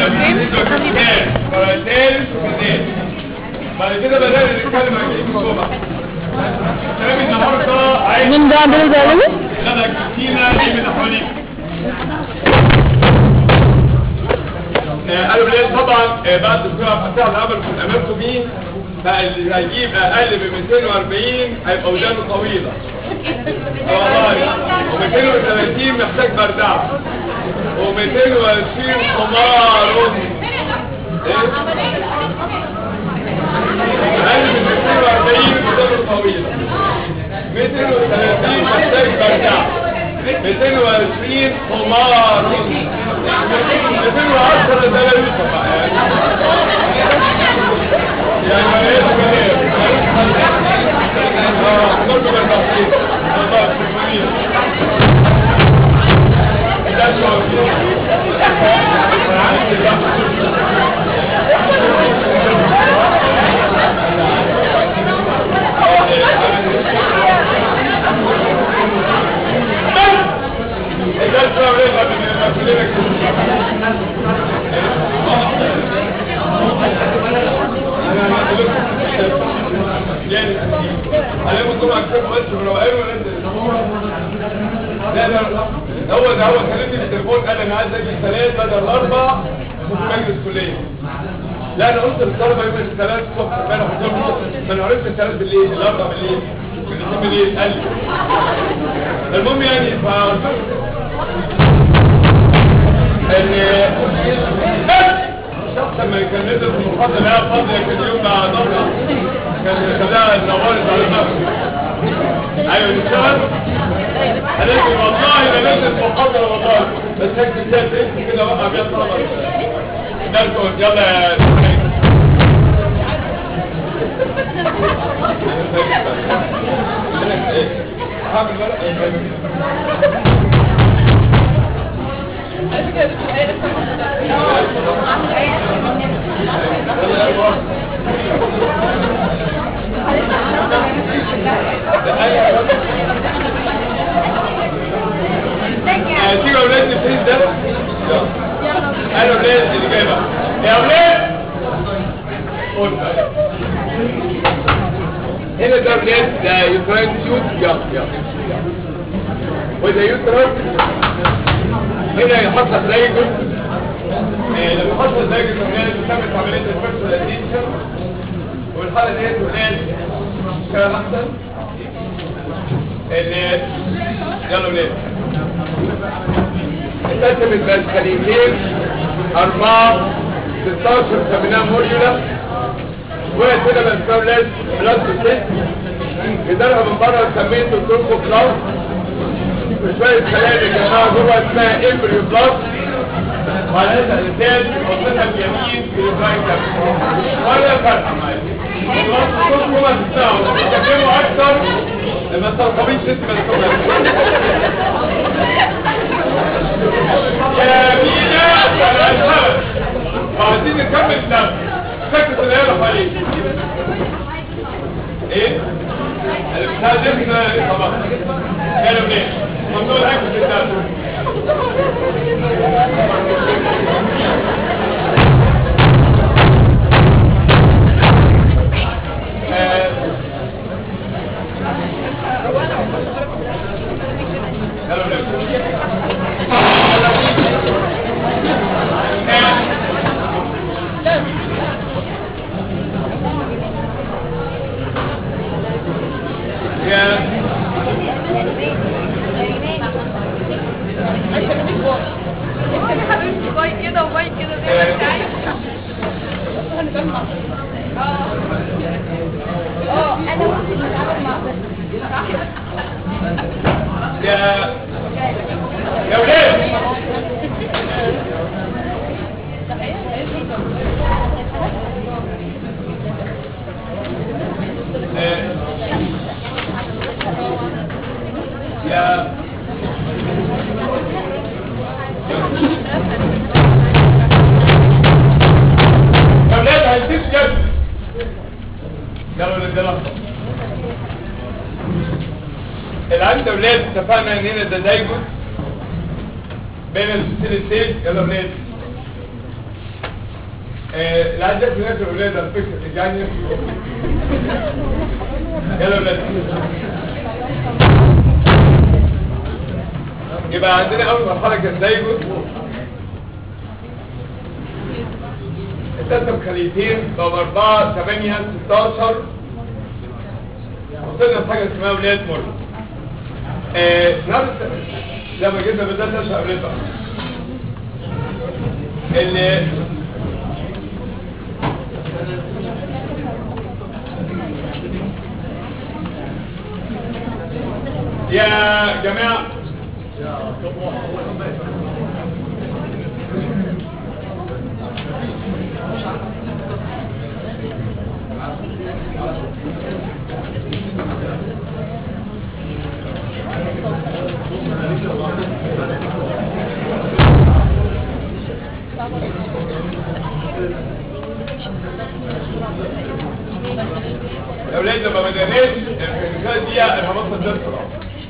فرنتين وكذلك بعد كده بدأنا نتكلم عن جديد الجمعة كلام النهارده عايز مين ده عبد الزعلمي؟ غدا كتينا ايه من حواليك قالوا ليه طبعا آه، بعد الدكتور عبد الفتاح العمل كنت امامكم مين بقى اللي هيجيب اقل من 240 هيبقى ودانه طويله آه والله و230 محتاج بردعه و220 حمار ايه اقل من 240 ودانه طويله 230 محتاج بردعه 220 حمار 210 ده لا يوصف يعني يعني ما ليش كلام اه برضه بالبسيط والله شكرا ده شو انا عندي الوقت ده شو انا بكلمك يعني انا ممكن اكتب بس بروقان وننزل لا لا هو ده هو كلمني في التليفون قال انا عايز اجي الثلاث بدل الاربع في مجلس كليه لا انا قلت للطلبه يوم الثلاث الصبح امبارح قلت لهم ما انا عرفت الثلاث بالليل الاربع بالليل الاثنين بالليل قال لي المهم يعني فقلت لهم ان بس الشخص لما كان نزل في المحاضره لقاها فاضيه كان اليوم مع ضغطه كان خلاها نورت على النفس ايوه نشتغل قالت لي والله انا نزلت في المحاضره والله بس هكتب فيها تكتب كده بقى بيها طلبه دركم يلا يا هعمل تيجي يا اولاد نبتدي الدرس انا اولاد اللي جاي بقى يا اولاد قول بقى. هنا ده اولاد ده يوتراين تيوب يلا يلا وده يوترا هنا يحط لك زي جزء آه، لما يحط لك زي جزء اولاد بتعمل عمليه الفيرتلايزيشن والحاله ديت اولاد كلام احسن اللي يلا اولاد اتقسمت بسكاليتين أربعة 16 سميناها موديولا وقت كده بسكاولات بلس ست جدارها من بره سميته توربو بلس وشوية كلام يا جماعة جوه اسمها امبريو بلس وعلى هذا الاساس وصلنا اليمين في الرايت ولا فرق معايا خلاص كلكم ما تسمعوا تتكلموا اكتر لما ترقبين ست ملكومات يا مينا على الهواء عايزين نكمل الدرس سكت العيال عليك ايه البتاع ده احنا ايه طبعا قالوا ليه ممنوع الاكل في الدرس آه. قالوا ليه يا حبيبتي باي كده وباي كده زي ما انت عايز اه انا ممكن اتعامل مع ده يا يا ولاد آه. يا يا ولاد هنسيب جد يلا ولاد يلا العند ولاد اتفقنا ان هنا ده دايجون بين الفوسيل ستيج يلا ولاد آه، اللي عايز ياكل ياكل اولاد على فكره اللي جعان ياكل يلا اولاد يبقى عندنا اول مرحله كان دايجوس اتقسم خليتين بقوا 4 8 16 وصلنا لحاجه اسمها ولاد مرة آه نفس لما جينا بدأنا نشأ ولاد بقى اللي يا جماعة يا ولاد لما بدأناش الكلمات دي انا هبطل درس بقى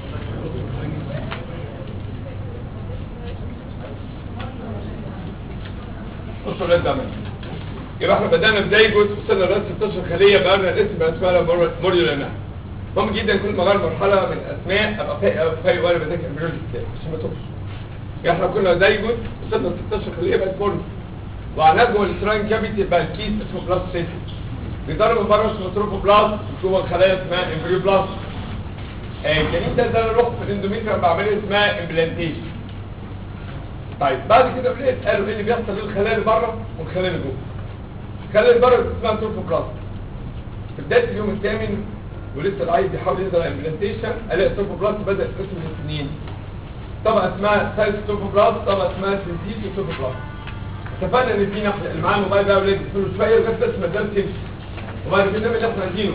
بصوا يا ولاد ده عمل. يبقى احنا بدأنا بدايجوس وصلنا لغاية 16 خلية بقى لنا الاسم بقى اسمها موريولانا مهم جدا كل ما غير مرحلة من اسماء ابقى فايق فايق وانا بذاكر البيولوجي بتاعي عشان ما توقفش يبقى احنا كنا دايجوس وصلنا ل 16 خلية بقت موريو وعناه جوه الاسرائيل كافيتي بقى الكيس اسمه بلاس سيتي بيضرب من بره اسمه تروفوبلاست جوه الخلايا اسمها امبريوبلاست آه، الجنين ده ده انا رحت في الاندوميتريم بعملها اسمها امبلانتيشن طيب بعد كده بلقيت قالوا ايه اللي بيحصل للخلايا اللي بره والخلايا اللي جوه الخلايا اللي بره اسمها تروفوبلاست في بدايه اليوم الثامن ولسه العيل بيحاول يزرع امبلانتيشن الاقي التروفوبلاست بدا يتقسم لاثنين طبقه اسمها سايت تروفوبلاست طبقه اسمها سنتيتو تروفوبلاست اتفقنا ان في ناحيه اللي معاه الموبايل بقى ولاد يقفلوا شويه لغايه بس ما الدم تمشي وبعد كده نعمل اللي احنا عايزينه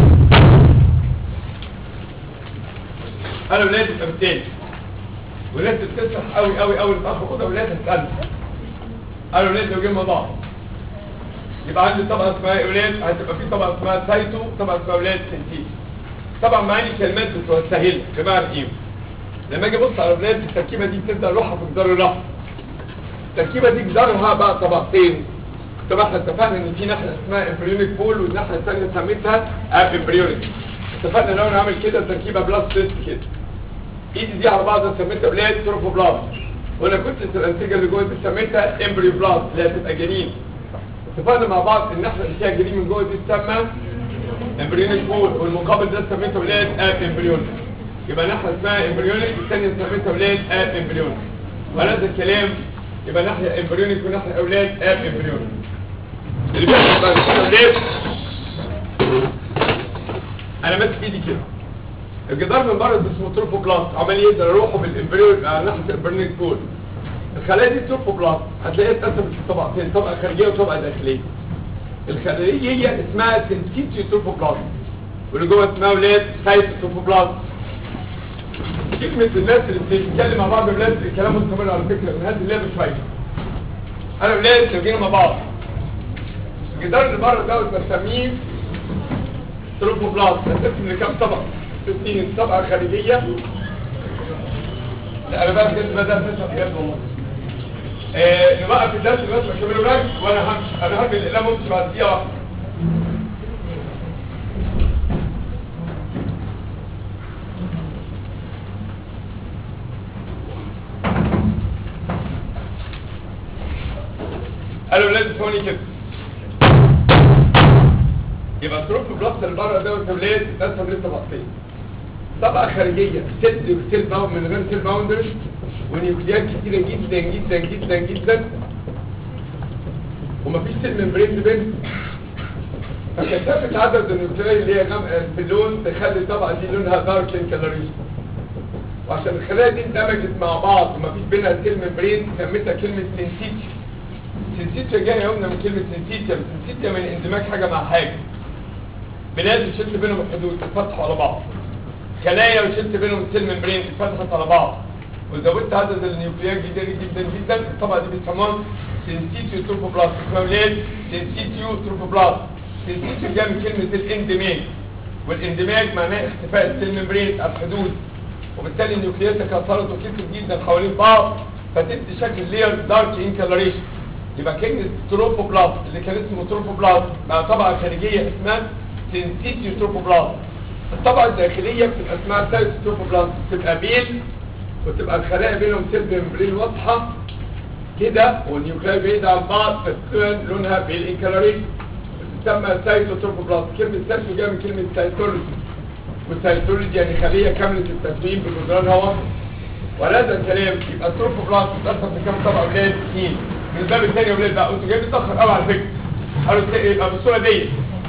انا ولادي يبقى بالتالي ولاد بتسرح قوي قوي قوي في اخر اوضه ولاد هتسال انا ولاد لو جينا مع بعض يبقى عندي طبقه اسمها ايه ولاد هتبقى في طبقه اسمها سايتو طبقه اسمها ولاد سنتيت طبعا معاني كلمات بتسهل بمعنى ايه لما اجي ابص على ولاد التركيبه دي بتبدا روحها في جدار الرحم التركيبه دي جدارها بقى طبقتين طبعا احنا اتفقنا ان في ناحيه اسمها امبريونيك بول والناحيه الثانيه سميتها اب امبريونيك اتفقنا لو انا عامل كده تركيبه بلاس سيست كده ايدي دي على بعض سميتها بلاد تروفوبلاست وانا كنت الانسجه اللي جوه دي سميتها امبريو بلاست اللي هتبقى جنين اتفقنا مع بعض ان احنا اللي فيها جنين من جوه دي تسمى امبريونيك بول والمقابل ده سميته بلاد اب امبريونيك يبقى ناحيه اسمها امبريونيك والثانيه سميتها بلاد اب امبريونيك ونفس الكلام يبقى ناحيه امبريونيك وناحيه اولاد اب امبريونيك اللي بيحصل بعد كده اولاد انا ماسك ايدي كده الجدار من بره ده اسمه تروفوبلاست عمال يقدر يروحوا بالامبريون على ناحيه الامبريونيك بول الخلايا دي تروفوبلاست هتلاقيها اتقسمت لطبقتين طبقه خارجيه وطبقه داخليه الخارجيه هي اسمها سنسيتيو تروفوبلاست واللي جوه اسمها ولاد سايتو تروفوبلاست كلمة الناس اللي بتتكلم مع بعض ولاد الكلام مستمر على فكرة من هذه اللعبة شوية أنا ولاد لو جينا مع بعض الجدار اللي بره دوت بسميه تروفوبلاست هتقسم لكام طبقة؟ 60 طبقة خارجية لا أنا بقى بجد بدأت أشرح بجد والله آه نوقف الدرس دلوقتي وأكمله لك وأنا همشي أنا هرمي الإقلام وأمشي بعد دقيقة واحدة قالوا لازم ثواني كده يبقى التروف بلاست اللي بره ده والتولاد اتقسم لسه طبقتين طبقه خارجيه سيل سيل باوند من غير سيل باوندرز ونيوكليات كتيره جدا جدا جدا جدا ومفيش سيل ممبرين بين فكثافه عدد النيوكليات اللي هي غامقه في اللون تخلي الطبقه دي لونها دارك كلوريز وعشان الخلايا دي اندمجت مع بعض ومفيش بينها سيل ممبرين سميتها كلمه سنسيتي سنسيتيا جايه قلنا من كلمه سنسيتيا سنسيتيا من اندماج حاجه مع حاجه بلاد وشلت بينهم الحدود اتفتحوا على بعض خلايا وشلت بينهم السيل ممبرين اتفتحت على بعض وزودت عدد النيوكليات جدا جدا جدا الطبقه دي بيسموها سنسيتيو تروفوبلاست اسمها ولاد سنسيتيو تروفوبلاست سنسيتيو جايه من كلمه الاندماج والاندماج معناه اختفاء السيل ممبرين الحدود وبالتالي النيوكليات تكاثرت وكترت جدا حوالين بعض فتدي شكل لير دارك انكلريشن يبقى كلمة تروفوبلاست اللي كان اسمه تروفوبلاست مع طبقة خارجية اسمها سينسيتيو تروفوبلاست الطبقة الداخلية بتبقى اسمها سايتوتروفوبلاست بتبقى بيل وتبقى الخلايا بينهم سيل ممبرين واضحة كده والنيوكلاي بعيد عن بعض فتكون لونها بيل انكلاريت بتسمى سايتوتروفوبلاست كلمة سايتو جاية من كلمة سايتولوجي والسايتولوجي يعني خلية كاملة التكوين بجدرانها واضحة وهذا الكلام يبقى التروفوبلاست بتأثر في كام طبقة ولاد اثنين من الباب الثاني يا ولاد بقى انتوا جايين متأخر قوي على فكرة قالوا الت- يبقى بالصورة دي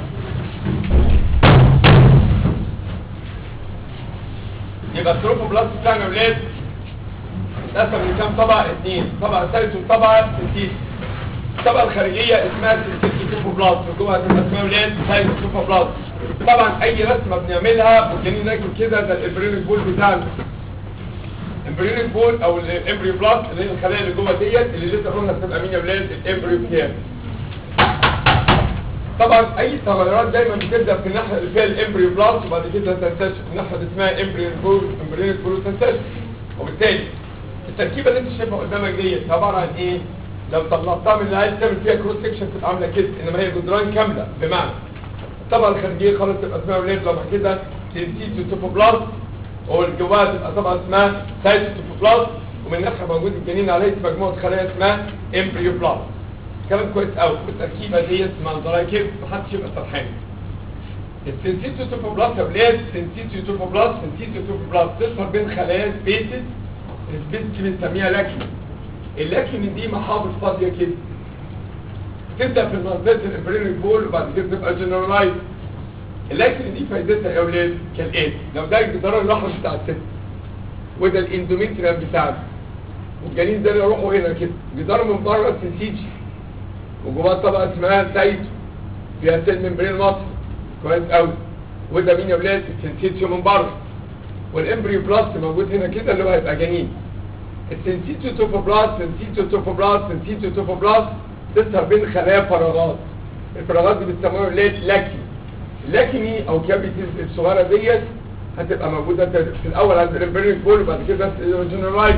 يبقى التروفوبلاست بتاعنا يا ولاد اتقسم من كام طبقة اثنين طبقة ثالث وطبقة سنتيس الطبقة الخارجية اسمها سنتيس تروفوبلاست جوه هتبقى اسمها ولاد ثالث تروفوبلاست طبعا اي رسمة بنعملها والجنين راكب كده ده الابرينيك بول بتاعنا الامبريونيك بول او الامبريو بلاست اللي هي الخلايا اللي جوه ديت اللي لسه قلنا بتبقى مين يا ولاد الامبريو بتاعي طبعا اي تغيرات دايما بتبدا في الناحيه اللي فيها الامبريو بلاست وبعد كده تنتشر الناحيه اللي اسمها امبريو بول امبريونيك بول تنتشر وبالتالي التركيبه اللي انت شايفها قدامك ديت عباره عن ايه لو طلعتها من اللي عايز تعمل فيها كروس سكشن تبقى عامله كده انما هي جدران كامله بمعنى الطبقه الخارجيه خالص تبقى اسمها ولاد لما كده سينسيتو توبوبلاست والجواه تبقى طبعا اسمها سايتوتوبلاست ومن ناحيه موجود الجنين عليه مجموعه خلايا اسمها امبريو بلاست كلام كويس قوي التركيبه ديت منظرها كده محدش يبقى سرحان السنسيتو توبوبلاست يا ولاد سنسيتو توبوبلاست سنسيتو توبوبلاست تظهر بين خلايا سبيسز السبيس دي بنسميها لاكين اللاكين دي محافظ فاضيه كده تبدا في منطقه الامبريونيك بول وبعد كده تبقى جنرالايز اللكن دي فايدتها يا اولاد كالاتي لو ده الجدار الاحمر بتاع الست وده الاندوميتريال بتاعنا والجنين ده اللي يروحوا هنا كده جدار من بره سنسيتي وجواه طبقه اسمها سايتو فيها سيل ممبرين مصر كويس قوي وده مين يا اولاد السنسيتيو من بره والامبريو بلاست موجود هنا كده اللي هو هيبقى جنين السنسيتيو توفوبلاست سنسيتيو توفوبلاست سنسيتيو توفوبلاست تظهر بين خلايا فراغات الفراغات دي بيسموها اولاد لاكي لكني او كابيتيز الصغيره ديت هتبقى موجوده في الاول عند الامبريك بول وبعد كده جنرالايز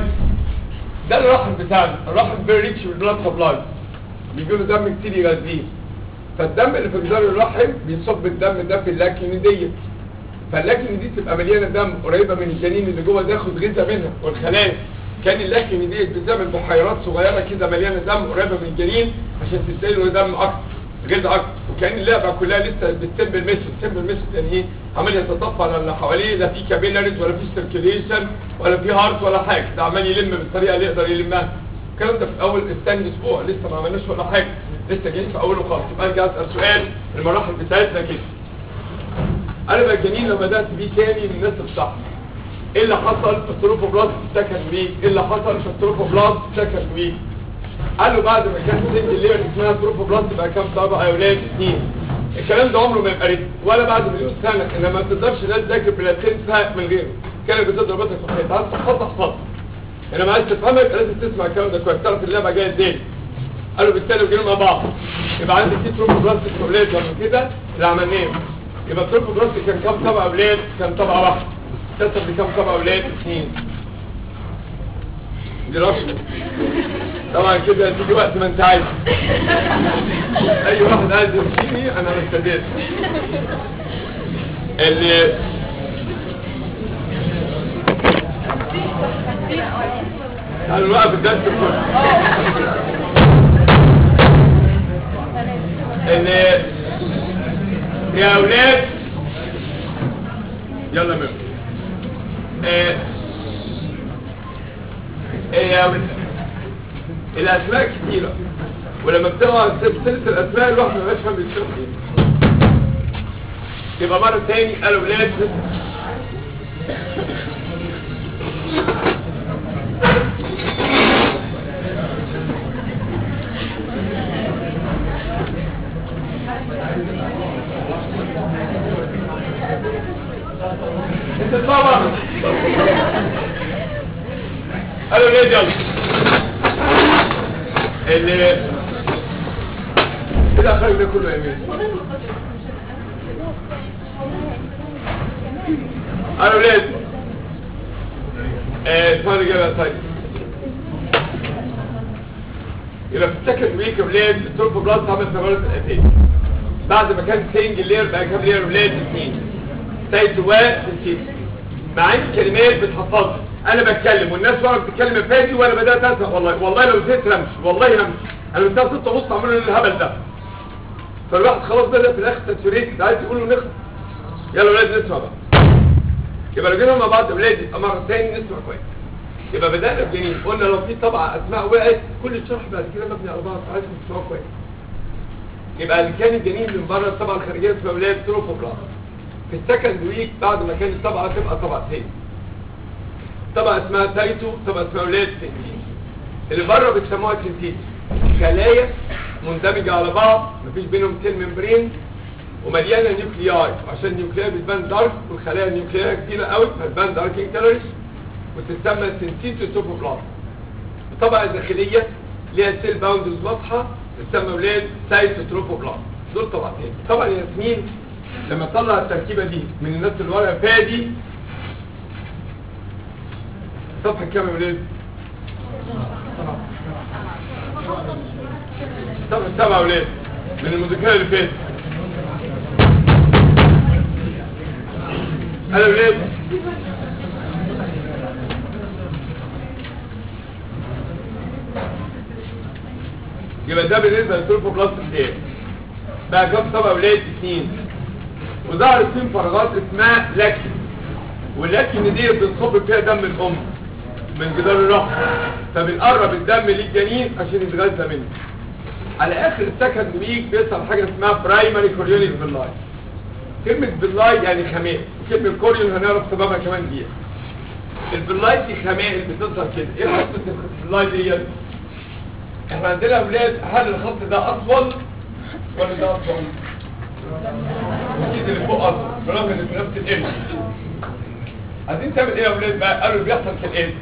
ده الرحم بتاعنا الرحم فيري ريتش بالبلاد سبلاي بيجي له دم كتير يغذيه فالدم اللي في جدار الرحم بيصب الدم ده في اللاكيني ديت فاللاكيني دي تبقى مليانه دم قريبه من الجنين اللي جوه ده ياخد غذاء منها والخلايا كان اللاكيني ديت بتعمل بحيرات صغيره كده مليانه دم قريبه من الجنين عشان تدي له دم اكتر غذاء اكتر وكان اللعبه كلها لسه بالسمبل ميثود سمبل ميثود يعني ايه عمال يتطفل على اللي حواليه لا في كابيلاريز ولا في سيركيليشن ولا في هارت ولا حاجه ده عمال يلم بالطريقه اللي يقدر يلمها الكلام ده في اول الثاني اسبوع لسه ما عملناش ولا حاجه لسه جايين في اوله خالص يبقى ارجع اسال سؤال المراحل بتاعتنا كده انا بقى الجنين لما بدات بيه تاني من الناس الصح ايه اللي حصل في التروفوبلاست سكند ويك ايه اللي حصل في التروفوبلاست سكند ويك قالوا بعد ما كان سنجل لير اسمها تروفوبلاست بقى كام طبقه يا اولاد اثنين الكلام ده عمره ما يبقى ريتم ولا بعد مليون سنه انما ما تقدرش لا تذاكر بلاتين من غيره كانت بتضرب بطنك في الحيط عايز تحفظها احفظها انما عايز تفهمها يبقى لازم تسمع الكلام ده كويس تعرف اللعبه جايه ازاي قالوا بالتالي وجينا مع بعض يبقى عندي في تروفوبلاست في اولاد لما كده اللي عملناه يبقى التروفوبلاست كان كام طبقه اولاد كان طبقه واحده تسب بكام طبقه اولاد اثنين دي رشوه طبعا كده تيجي وقت ما انت عايز اي واحد عايز يمشيني انا مستدير اللي تعالوا نوقف الدرس كله اللي يا اولاد يلا ميرو ايه ايه يا اولاد الاسماء كتيرة ولما بتقع سلسلة الاسماء الواحد ما بقاش فاهم بيتكلم ايه يبقى مرة تاني قالوا ولاد انت طبعا قالوا ولاد يلا اللي كده خارج ده كله يمين انا ولاد ايه اسمعني كده طيب يبقى في السكند ويك يا ولاد التروفوبلاست عمل ثمرات الاساسي بعد ما كان سنجل لير بقى كام لير ولاد اثنين سايت وسنسيت مع ان الكلمات بتحفظها انا بتكلم والناس ورا بتتكلم يا فادي وانا بدات اسمع والله والله لو زهقت امشي والله همشي انا من الساعه 6 ونص عملوا لي الهبل ده فالواحد خلاص بدا في الاخر ساتوريتد عايز يقول له نخلص يلا ولاد نسمع بقى يبقى لو جينا مع بعض يا ولاد يبقى مره ثاني نسمع كويس يبقى بدانا بجنين قلنا لو في طبعا اسماء وقعت كل الشرح بعد كده مبني على بعض عايزكم تسمعوا كويس يبقى اللي كان الجنين من بره الطبقه الخارجيه اسمها ولاد تروفوبلاست في السكند ويك بعد ما كانت الطبقه تبقى طبقتين طبقه اسمها تايتو طبقه اسمها ولاد سنتين اللي بره بيسموها سنتيت خلايا مندمجه على بعض مفيش بينهم سيل ممبرين ومليانه نيوكلياي عشان النيوكلياي بتبان دارك والخلايا النيوكلياي كتيره قوي فتبان دارك كالوريز وتسمى سنتيتو توبوبلاست الطبقه الداخليه ليها سيل باوندز واضحه تسمى ولاد سايتوتروبوبلاست دول طبقتين طبعا ياسمين لما تطلع التركيبه دي من الناس اللي ورا فادي صفحه كام يا ولاد؟ صفحه سبعه يا ولاد من المذكره اللي فاتت انا ولاد يبقى ده بالنسبه للتروفوبلاست بتاعي بقى كام طبقه ولاد اثنين وظهرت فيهم فراغات اسمها لكن واللكن دي بنصب فيها دم الام من جدار الرحم فبنقرب الدم للجنين عشان يتغذى منه على اخر السكند ويك بيحصل حاجه اسمها برايمري كوريونيك باللاي كلمه باللاي يعني خماء وكلمه كوريون هنعرف سببها كمان دقيقه البلاي دي خماء اللي بتظهر كده ايه خطه البلاي دي احنا عندنا اولاد هل الخط ده اطول ولا ده اطول اكيد اللي فوق اطول برغم ان في نفس الام عايزين تعمل ايه يا اولاد بقى قالوا بيحصل كالاتي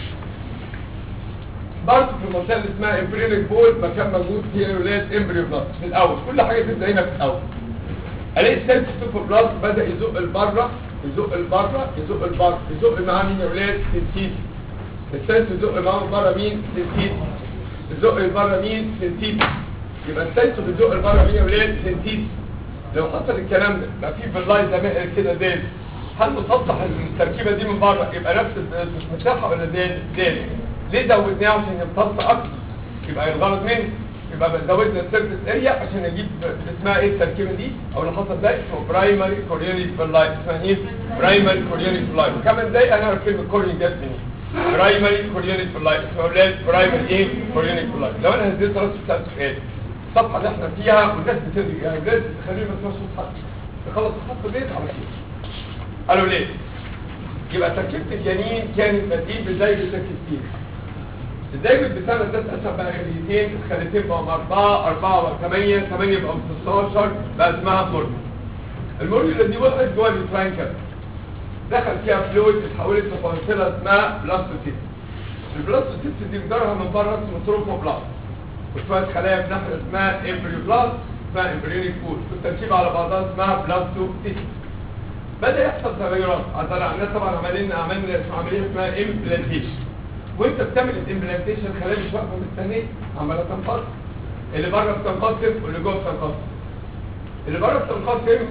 برضه في المنطقه اللي اسمها امبريونيك بول مكان موجود فيه يا اولاد امبريو بلاست في الاول كل حاجه تبدا هنا في الاول الاقي السيلف سوبر بلاست بدا يزق لبره يزق لبره يزق لبره يزق معاه مين يا اولاد سنتيت السيلف يزق معاه بره مين سنتيت يزق لبره مين سنتيت يبقى السيلف بيزق لبره مين يا اولاد سنتيت لو حصل الكلام ده بقى في باللاي زمان كده ديل هل نسطح التركيبه دي من بره يبقى نفس المساحه ولا ديل ديل ليه زودناه عشان يمتص اكتر يبقى الغرض منه يبقى زودنا السيرفيس اريا عشان اجيب اسمها ايه التركيبه دي او اللي حصل ده اسمه برايمري كوريونيك باللاي اسمها ايه برايمري كوريونيك باللاي وكمان دقايق هنعرف كلمه كوريون جت منين برايمري كوريونيك باللاي اسمه اولاد برايمري ايه كوريونيك باللاي لو انا هديت راس بتاع سؤال الصفحه اللي احنا فيها والناس بتدري يعني الناس خلينا بس نص الخط تخلص الخط بيت على كده قالوا ليه يبقى تركيبه الجنين كانت بديل بدايه التكتيك الدايما بتاعنا ده اتقسم بقى خليتين الخليتين بقوا أربعة أربعة بقوا ثمانية ثمانية بقوا 16 بقى اسمها مورد المورد دي وقعت جوه الفرانكر دخل فيها فلويد اتحولت لفانسيلا اسمها بلاستوسيت البلاستوسيت دي جدارها من بره اسمه تروفوبلاست وشوية خلايا في ناحية اسمها امبريوبلاست اسمها امبريونيك فود والتركيبة على بعضها اسمها بلاستوسيت بدأ يحصل تغيرات عندنا طبعا عملنا عملنا عملية اسمها امبلانتيشن وانت بتعمل الامبلانتيشن خلايا مش واقفه مستنيه عماله تنقسم اللي بره بتنقسم واللي جوه بتنقسم اللي بره بتنقسم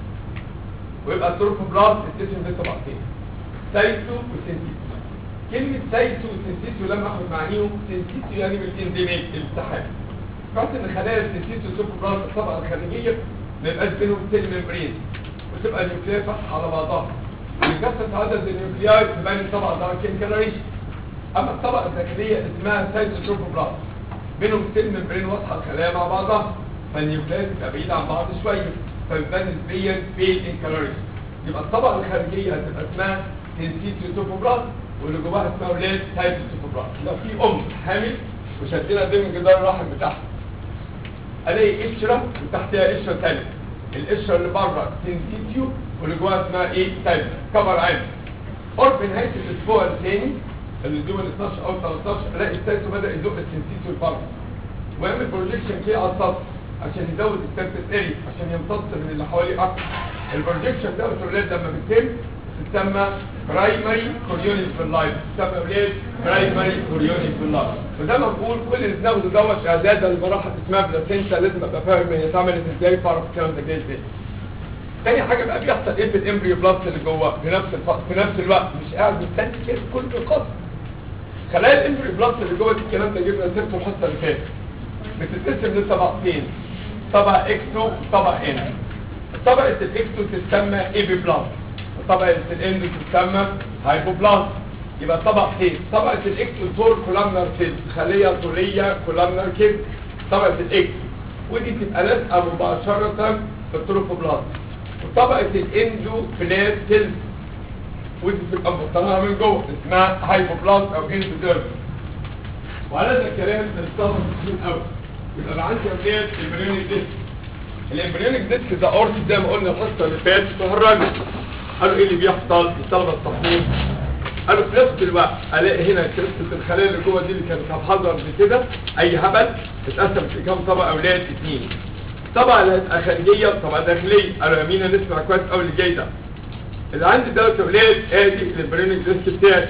ويبقى التروفوبلاست التيشن ده طبقتين سايتو وسنتيتو كلمة سايتو وسنتيتو لما اخد معانيهم سنتيتو يعني بالاندماج الالتحام بحيث ان خلايا السنتيتو والتروفوبلاست الطبقة الخارجية ما يبقاش بينهم سيل ممبرين وتبقى النيوكلياي فاتحة على بعضها ويكثف عدد النيوكلياي تبان الطبقة داركين كالوريشن اما الطبقه الداخليه اسمها سايتوتروفوبلاست بينهم سيل ممبرين واضحه الخلايا مع بعضها فالنيوكليات بتبقى بعيده عن بعض شويه فبتبان نسبيا بين انكالوريز يبقى الطبقه الخارجيه هتبقى اسمها سينسيتوتروفوبلاست واللي جواها اسمها ولاد سايتوتروفوبلاست لو في ام حامل وشدينا دي من جدار الرحم بتاعها الاقي قشره وتحتها قشره ثانيه القشره اللي بره سينسيتيو واللي جواها اسمها ايه سايتو كفر عام قرب نهايه الاسبوع الثاني اللي دول 12 او 13 الاقي السايتو بدا يزق السنتيتو لبره ويعمل بروجيكشن كده على السطح عشان يزود السيرفيس اريا عشان يمتص من اللي حواليه اكتر البروجيكشن ده الاولاد لما بيتم تسمى برايمري كوريونيك باللايف تسمى اولاد برايمري كوريونيك باللايف وزي ما بقول كل اللي بناخده دوت اعداد المراحل اسمها بلاسينتا لازم ابقى فاهم هي اتعملت ازاي فاعرف الكلام ده جاي ازاي تاني حاجه بقى بيحصل ايه في الامبريو بلاست اللي جوه في نفس الف... في نفس الوقت مش قاعد مستني كده كل القصه خلايا الامبريو بلاست اللي جوه دي الكلام ده جبنا سيرته الحصه اللي فاتت بتتقسم لطبقتين طبقه اكسو وطبقه ان طبقه الاكسو تسمى ايبي بلاست وطبقه الاندو تسمى هايبو بلاست يبقى طبقتين طبقه الاكسو طول كولامنر سيل خليه طوليه كولامنر كده طبقه الاكسو ودي تبقى لازقه مباشره في التروفوبلاست وطبقه الاندو بلاد سيل ودي بتبقى مبطنها من جوه اسمها هايبوبلاست او اندوديرم وعلى هذا الكلام بنستخدم كتير قوي يبقى بقى عندي اولاد الامبريونيك ديسك الامبريونيك ديسك ده اورت زي ما قلنا الحصه اللي فاتت تهرجوا قالوا ايه اللي بيحصل الطلبه الصحيين قالوا في نفس الوقت الاقي هنا كريستة الخلايا اللي جوه دي اللي كانت هتحضر قبل كده اي هبل اتقسمت لكام طبقه اولاد اثنين طبعا خارجيه وطبعا داخليه قالوا يمينا نسمع كويس قوي اللي جاي ده اللي عندي دلوقتي اولاد ادي الامبريونيك ديسك بتاعي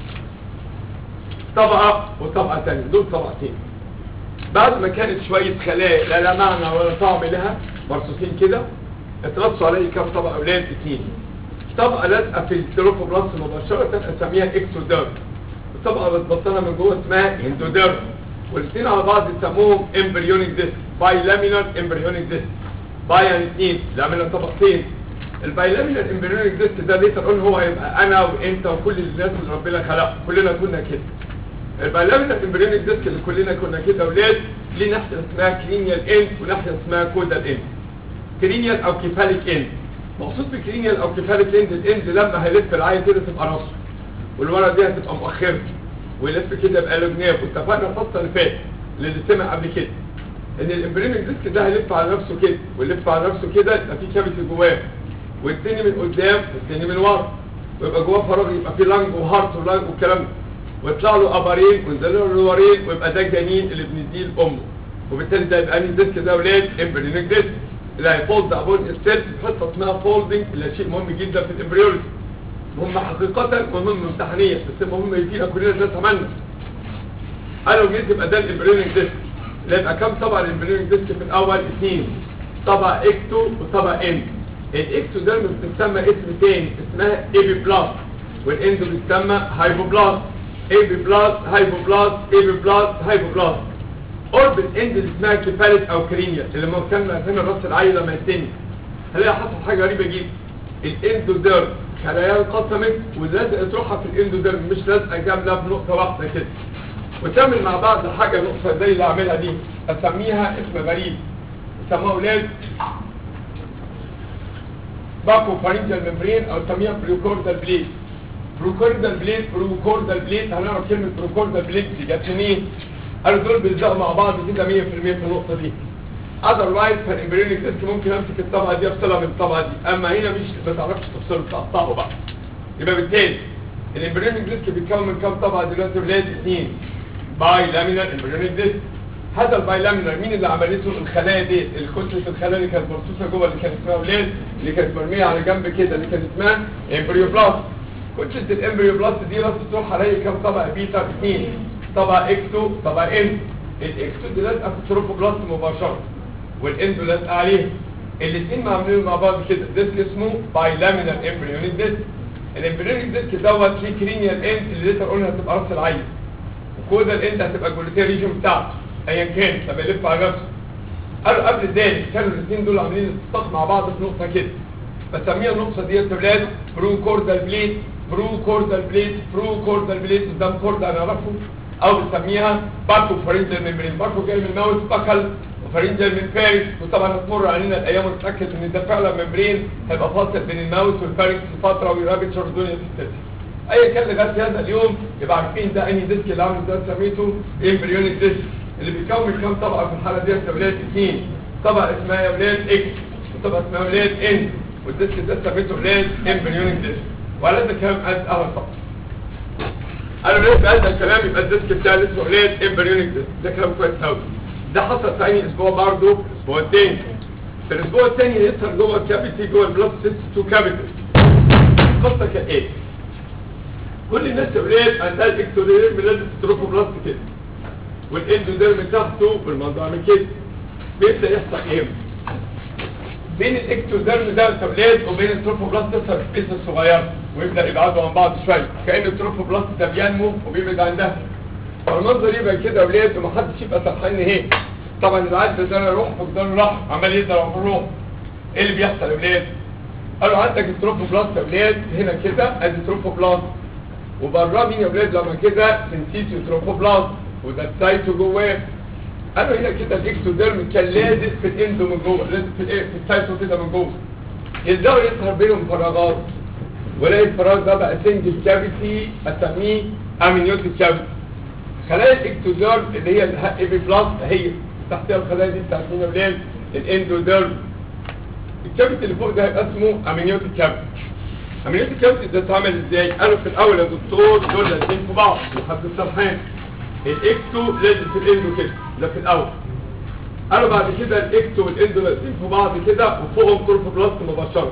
طبقه وطبقه ثانيه دول طبقتين بعد ما كانت شويه خلايا لا لا معنى ولا طعم لها مرصوصين كده اترصوا عليه كام طبقه اولاد اثنين طبقه لازقه في التروفوبلاست مباشره اسميها اكسوديرم الطبقه متبطنه من جوه اسمها اندوديرم والاثنين على بعض يسموهم امبريونيك ديسك باي لامينار امبريونيك ديسك باي يعني اثنين لامينار طبقتين البايلامينال امبريونيك ديسك ده ليه تقول هو هيبقى انا وانت وكل الناس اللي ربنا خلقهم كلنا كنا كده البايلامينال امبريونيك ديسك اللي كلنا كنا كده اولاد ليه ناحيه اسمها كرينيال اند وناحيه اسمها كودال اند كرينيال او كيفاليك اند مقصود بكرينيال او كيفاليك اند الاند لما هيلف العين كده تبقى راسه والورا دي هتبقى مؤخره ويلف كده يبقى له جناب واتفقنا الفصل اللي فات اللي سمع قبل كده ان الامبريونيك ديسك ده هيلف على نفسه كده ويلف على نفسه كده يبقى في كافيتي جواه والتاني من قدام والتاني من ورا ويبقى جواه فراغ يبقى فيه لانج وهارت ولانج والكلام ده ويطلع له ابرين وينزل له الورين ويبقى ده الجنين اللي بنديه لامه وبالتالي ده يبقى انهي ديسك ده اولاد امبريونيك ديسك اللي هيفولد ابون السيل في حته اسمها فولدنج اللي شيء مهم جدا في الامبريولوجي مهم حقيقة ومهم امتحانيا بس مهم يفينا كلنا الناس عملنا انا لو جيت يبقى ده الامبريونيك ديسك اللي يبقى كام طبقه الامبريونيك ديسك في الاول اثنين طبقه اكتو وطبقه ان الاكتوديرم بتسمى اسم تاني اسمها ايبي بلاست والاندو بتسمى هايبوبلاست ايبي بلاست هايبوبلاست ايبي بلاست هايبوبلاست قرب الاند اللي اسمها كيفاليك او كرينيا اللي مهتم هنا راس العيل لما يتني هلاقي حصل حاجه غريبه جدا الاندوديرم خلايا انقسمت ولازقت روحها في الاندوديرم مش لازقه كامله بنقطه واحده كده وتعمل مع بعض حاجه نقطه زي اللي اعملها دي اسميها اسم غريب يسموها اولاد باكو فارنجال ممبرين او تسميها بروكوردال بليد بروكوردال بليد بروكوردال بليد هنعرف كلمه بروكوردال بليد دي جت منين قالوا دول بيلزقوا مع بعض كده 100% في النقطه دي اذروايز فالامبريونيك ديسك ممكن امسك الطبقه دي افصلها من الطبقه دي اما هنا مش ما تعرفش تفصله تقطعه بقى يبقى بالتالي الامبريونيك ديسك بيتكون من كام طبقه دلوقتي ولاد اثنين باي لامينال امبريونيك ديسك هذا الباي لامينال مين اللي عملته الخلايا دي الكتله الخلايا اللي كانت مرصوصه جوه اللي كانت اسمها ولاد اللي كانت مرميه على جنب كده اللي كانت اسمها امبريو بلاست كتله الامبريو بلاست دي راس تروح عليا كام طبقه بيتا اثنين طبقه اكسو طبقه ان الاكسو دي لازقه في التروفوبلاست مباشره والاندو لازقه عليه الاثنين معمولين مع بعض كده ديسك اسمه باي لامينال امبريونيك ديسك الامبريونيك ديسك دوت فيه كرينيال اند اللي لسه قلنا هتبقى راس العين وكودا الاند هتبقى الجلوتيا ريجن بتاعته ايا كان لما يلف على نفسه قالوا قبل ذلك كانوا الاثنين دول عاملين التصاق مع بعض في نقطه كده بسميها النقطه دي يا ولاد برو كوردال بليد برو كوردال بليد برو كوردال بليد قدام كوردا نعرفه او بنسميها باكو فرنجل ميمبرين باكو جاي من ماوس باكل وفرنجل من فارس وطبعا هتمر علينا الايام ونتاكد ان ده فعلا ممبرين هيبقى فاصل بين الماوس والفارس في فتره ويرابتشر الدنيا تتسع ايا كان لغايه هذا اليوم يبقى عارفين ده انهي ديسك اللي عامل ده سميته امبريونيك ديسك اللي بيكون كام طبقه في الحاله دي يا ولاد اثنين طبقه اسمها يا ولاد اكس وطبقه اسمها ولاد ان والديسك ده سميته ولاد امبريونيك ديسك وعلى ده كلام قد اول طبقه قالوا ليه بهذا الكلام يبقى الديسك بتاع اسمه ولاد امبريونيك ديسك ده كلام كويس قوي ده حصل في اي اسبوع برضه الاسبوع الثاني في الاسبوع الثاني يظهر جوه الكابيتي جوه البلس 6 2 كابيتال القصه كايه كل الناس يا ولاد عندها الاكتوديرم لازم تروفوبلاست كده والاندوديرم تحته بالمنظر عامل كده بيبدا يحصل ايه بين الاكتوديرم ده يا ولاد وبين التروفوبلاست تظهر سبيس صغيره ويبدا يبعدوا عن بعض شويه كان التروفوبلاست ده بينمو وبيبعد عن ده فالمنظر يبقى كده يا ولاد ومحدش يبقى فرحان نهائي طبعا العدد ده يروح في جدار الرحم عمال يضرب في الروح ايه اللي بيحصل يا ولاد قالوا عندك التروفوبلاست يا ولاد هنا كده ادي تروفوبلاست وبره مين يا ولاد لما كده سنسيتيو تروفوبلاست وده السايتو جواه قالوا هنا كده الاكتوديرم كان لازق في الاندو من جوه لازق في الايه في السايتو كده من جوه يبداوا يظهر بينهم فراغات ولاقي الفراغ ده بقى سنجل كافيتي اسميه امنيوتيك كافيتي خلايا الاكتوديرم اللي هي الاي بلاس هي تحتها الخلايا دي بتاعت مين يا ولاد الاندوديرم الكافيتي اللي فوق ده هيبقى اسمه امنيوتيك كافيتي امنيوتيك كافيتي ده اتعمل ازاي قالوا في الاول يا دكتور دول لازقين في بعض لحد السرحان الاكتو لازق في الاندو كده ده في الاول قالوا بعد كده الاكتو والاندو لازقين في بعض كده وفوقهم تروفوبلاست مباشره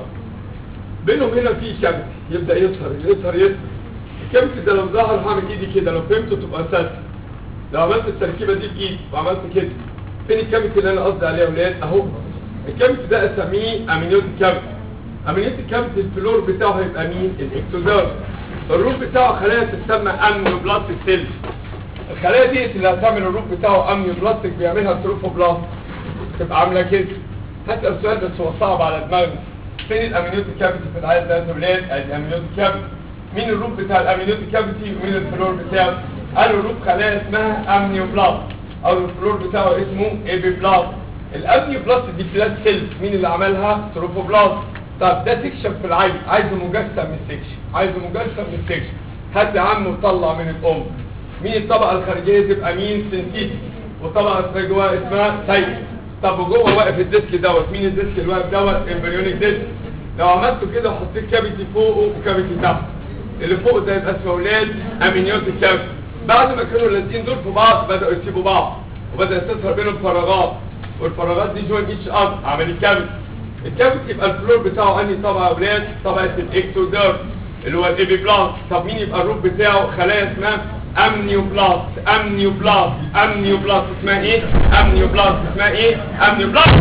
بينهم هنا في كافيتي يبدا يظهر يظهر يظهر الكافيتي ده لو ظهر هعمل ايدي كده لو فهمته تبقى اساس لو عملت التركيبه دي بايدي وعملت كده فين الكافيتي اللي انا قصدي عليه يا ولاد اهو الكافيتي ده اسميه امينيوتيك كافيتي امينيوتيك كافيتي الفلور بتاعه هيبقى مين الاكتوديرم الروف بتاعه خلايا تسمى امنيوبلاستيك سيلز الخلايا دي اللي هتعمل الروف بتاعه امنيوبلاستيك بيعملها تروفوبلاست تبقى عامله كده هسال سؤال بس هو صعب على دماغنا فين الامينيوتيك كافيتي في العيال ده يا ولاد ادي الامينيوتيك كافيتي مين الروف بتاع الامينيوتيك كافيتي ومين الفلور بتاعه قالوا الروف خلايا اسمها امنيوبلاست او الفلور بتاعه اسمه ايبيبلاست الامنيوبلاست دي بلاست سيلز مين اللي عملها تروفوبلاست طب ده سكشن في العين عايزه مجسم من السكشن عايزه مجسم من السكشن هات يا عم وطلع من الام مين الطبقه الخارجيه تبقى مين سنتيتي والطبقه اللي جواها اسمها سايكل طب وجوه واقف الديسك دوت مين الديسك اللي واقف دوت امبريونيك ديسك لو عملته كده وحطيت كافيتي فوقه وكافيتي تحت اللي فوق ده يبقى اسمه اولاد امينيوتيك كافيتي بعد ما كانوا لازقين دول في بعض بداوا يسيبوا بعض وبدات تظهر بينهم فراغات والفراغات دي جوين ايتش اب عمل الكافيتي الكافيتي يبقى الفلور بتاعه انهي طبقه يا اولاد طبقه الاكتوديرم اللي هو الابيبلاست طب مين يبقى الروف بتاعه خلايا اسمها امنيوبلاست امنيوبلاست امنيوبلاست اسمها ايه امنيوبلاست اسمها ايه امنيوبلاست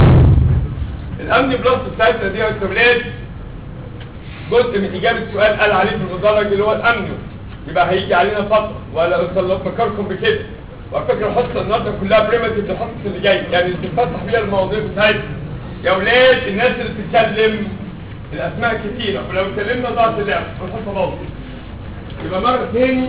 الامنيوبلاست بتاعتنا دي يا اولاد جزء من اجابه سؤال قال عليه في المدرج اللي هو الامنيو يبقى هيجي علينا فتره ولا افكركم بكده وعلى فكره الحصه النهارده كلها بريمتيف الحصه اللي جايه يعني بتفتح بيها المواضيع بتاعتنا يا اولاد الناس اللي بتتكلم الاسماء كتيره ولو اتكلمنا ضاعت اللعبه والحصه باظت يبقى مره تاني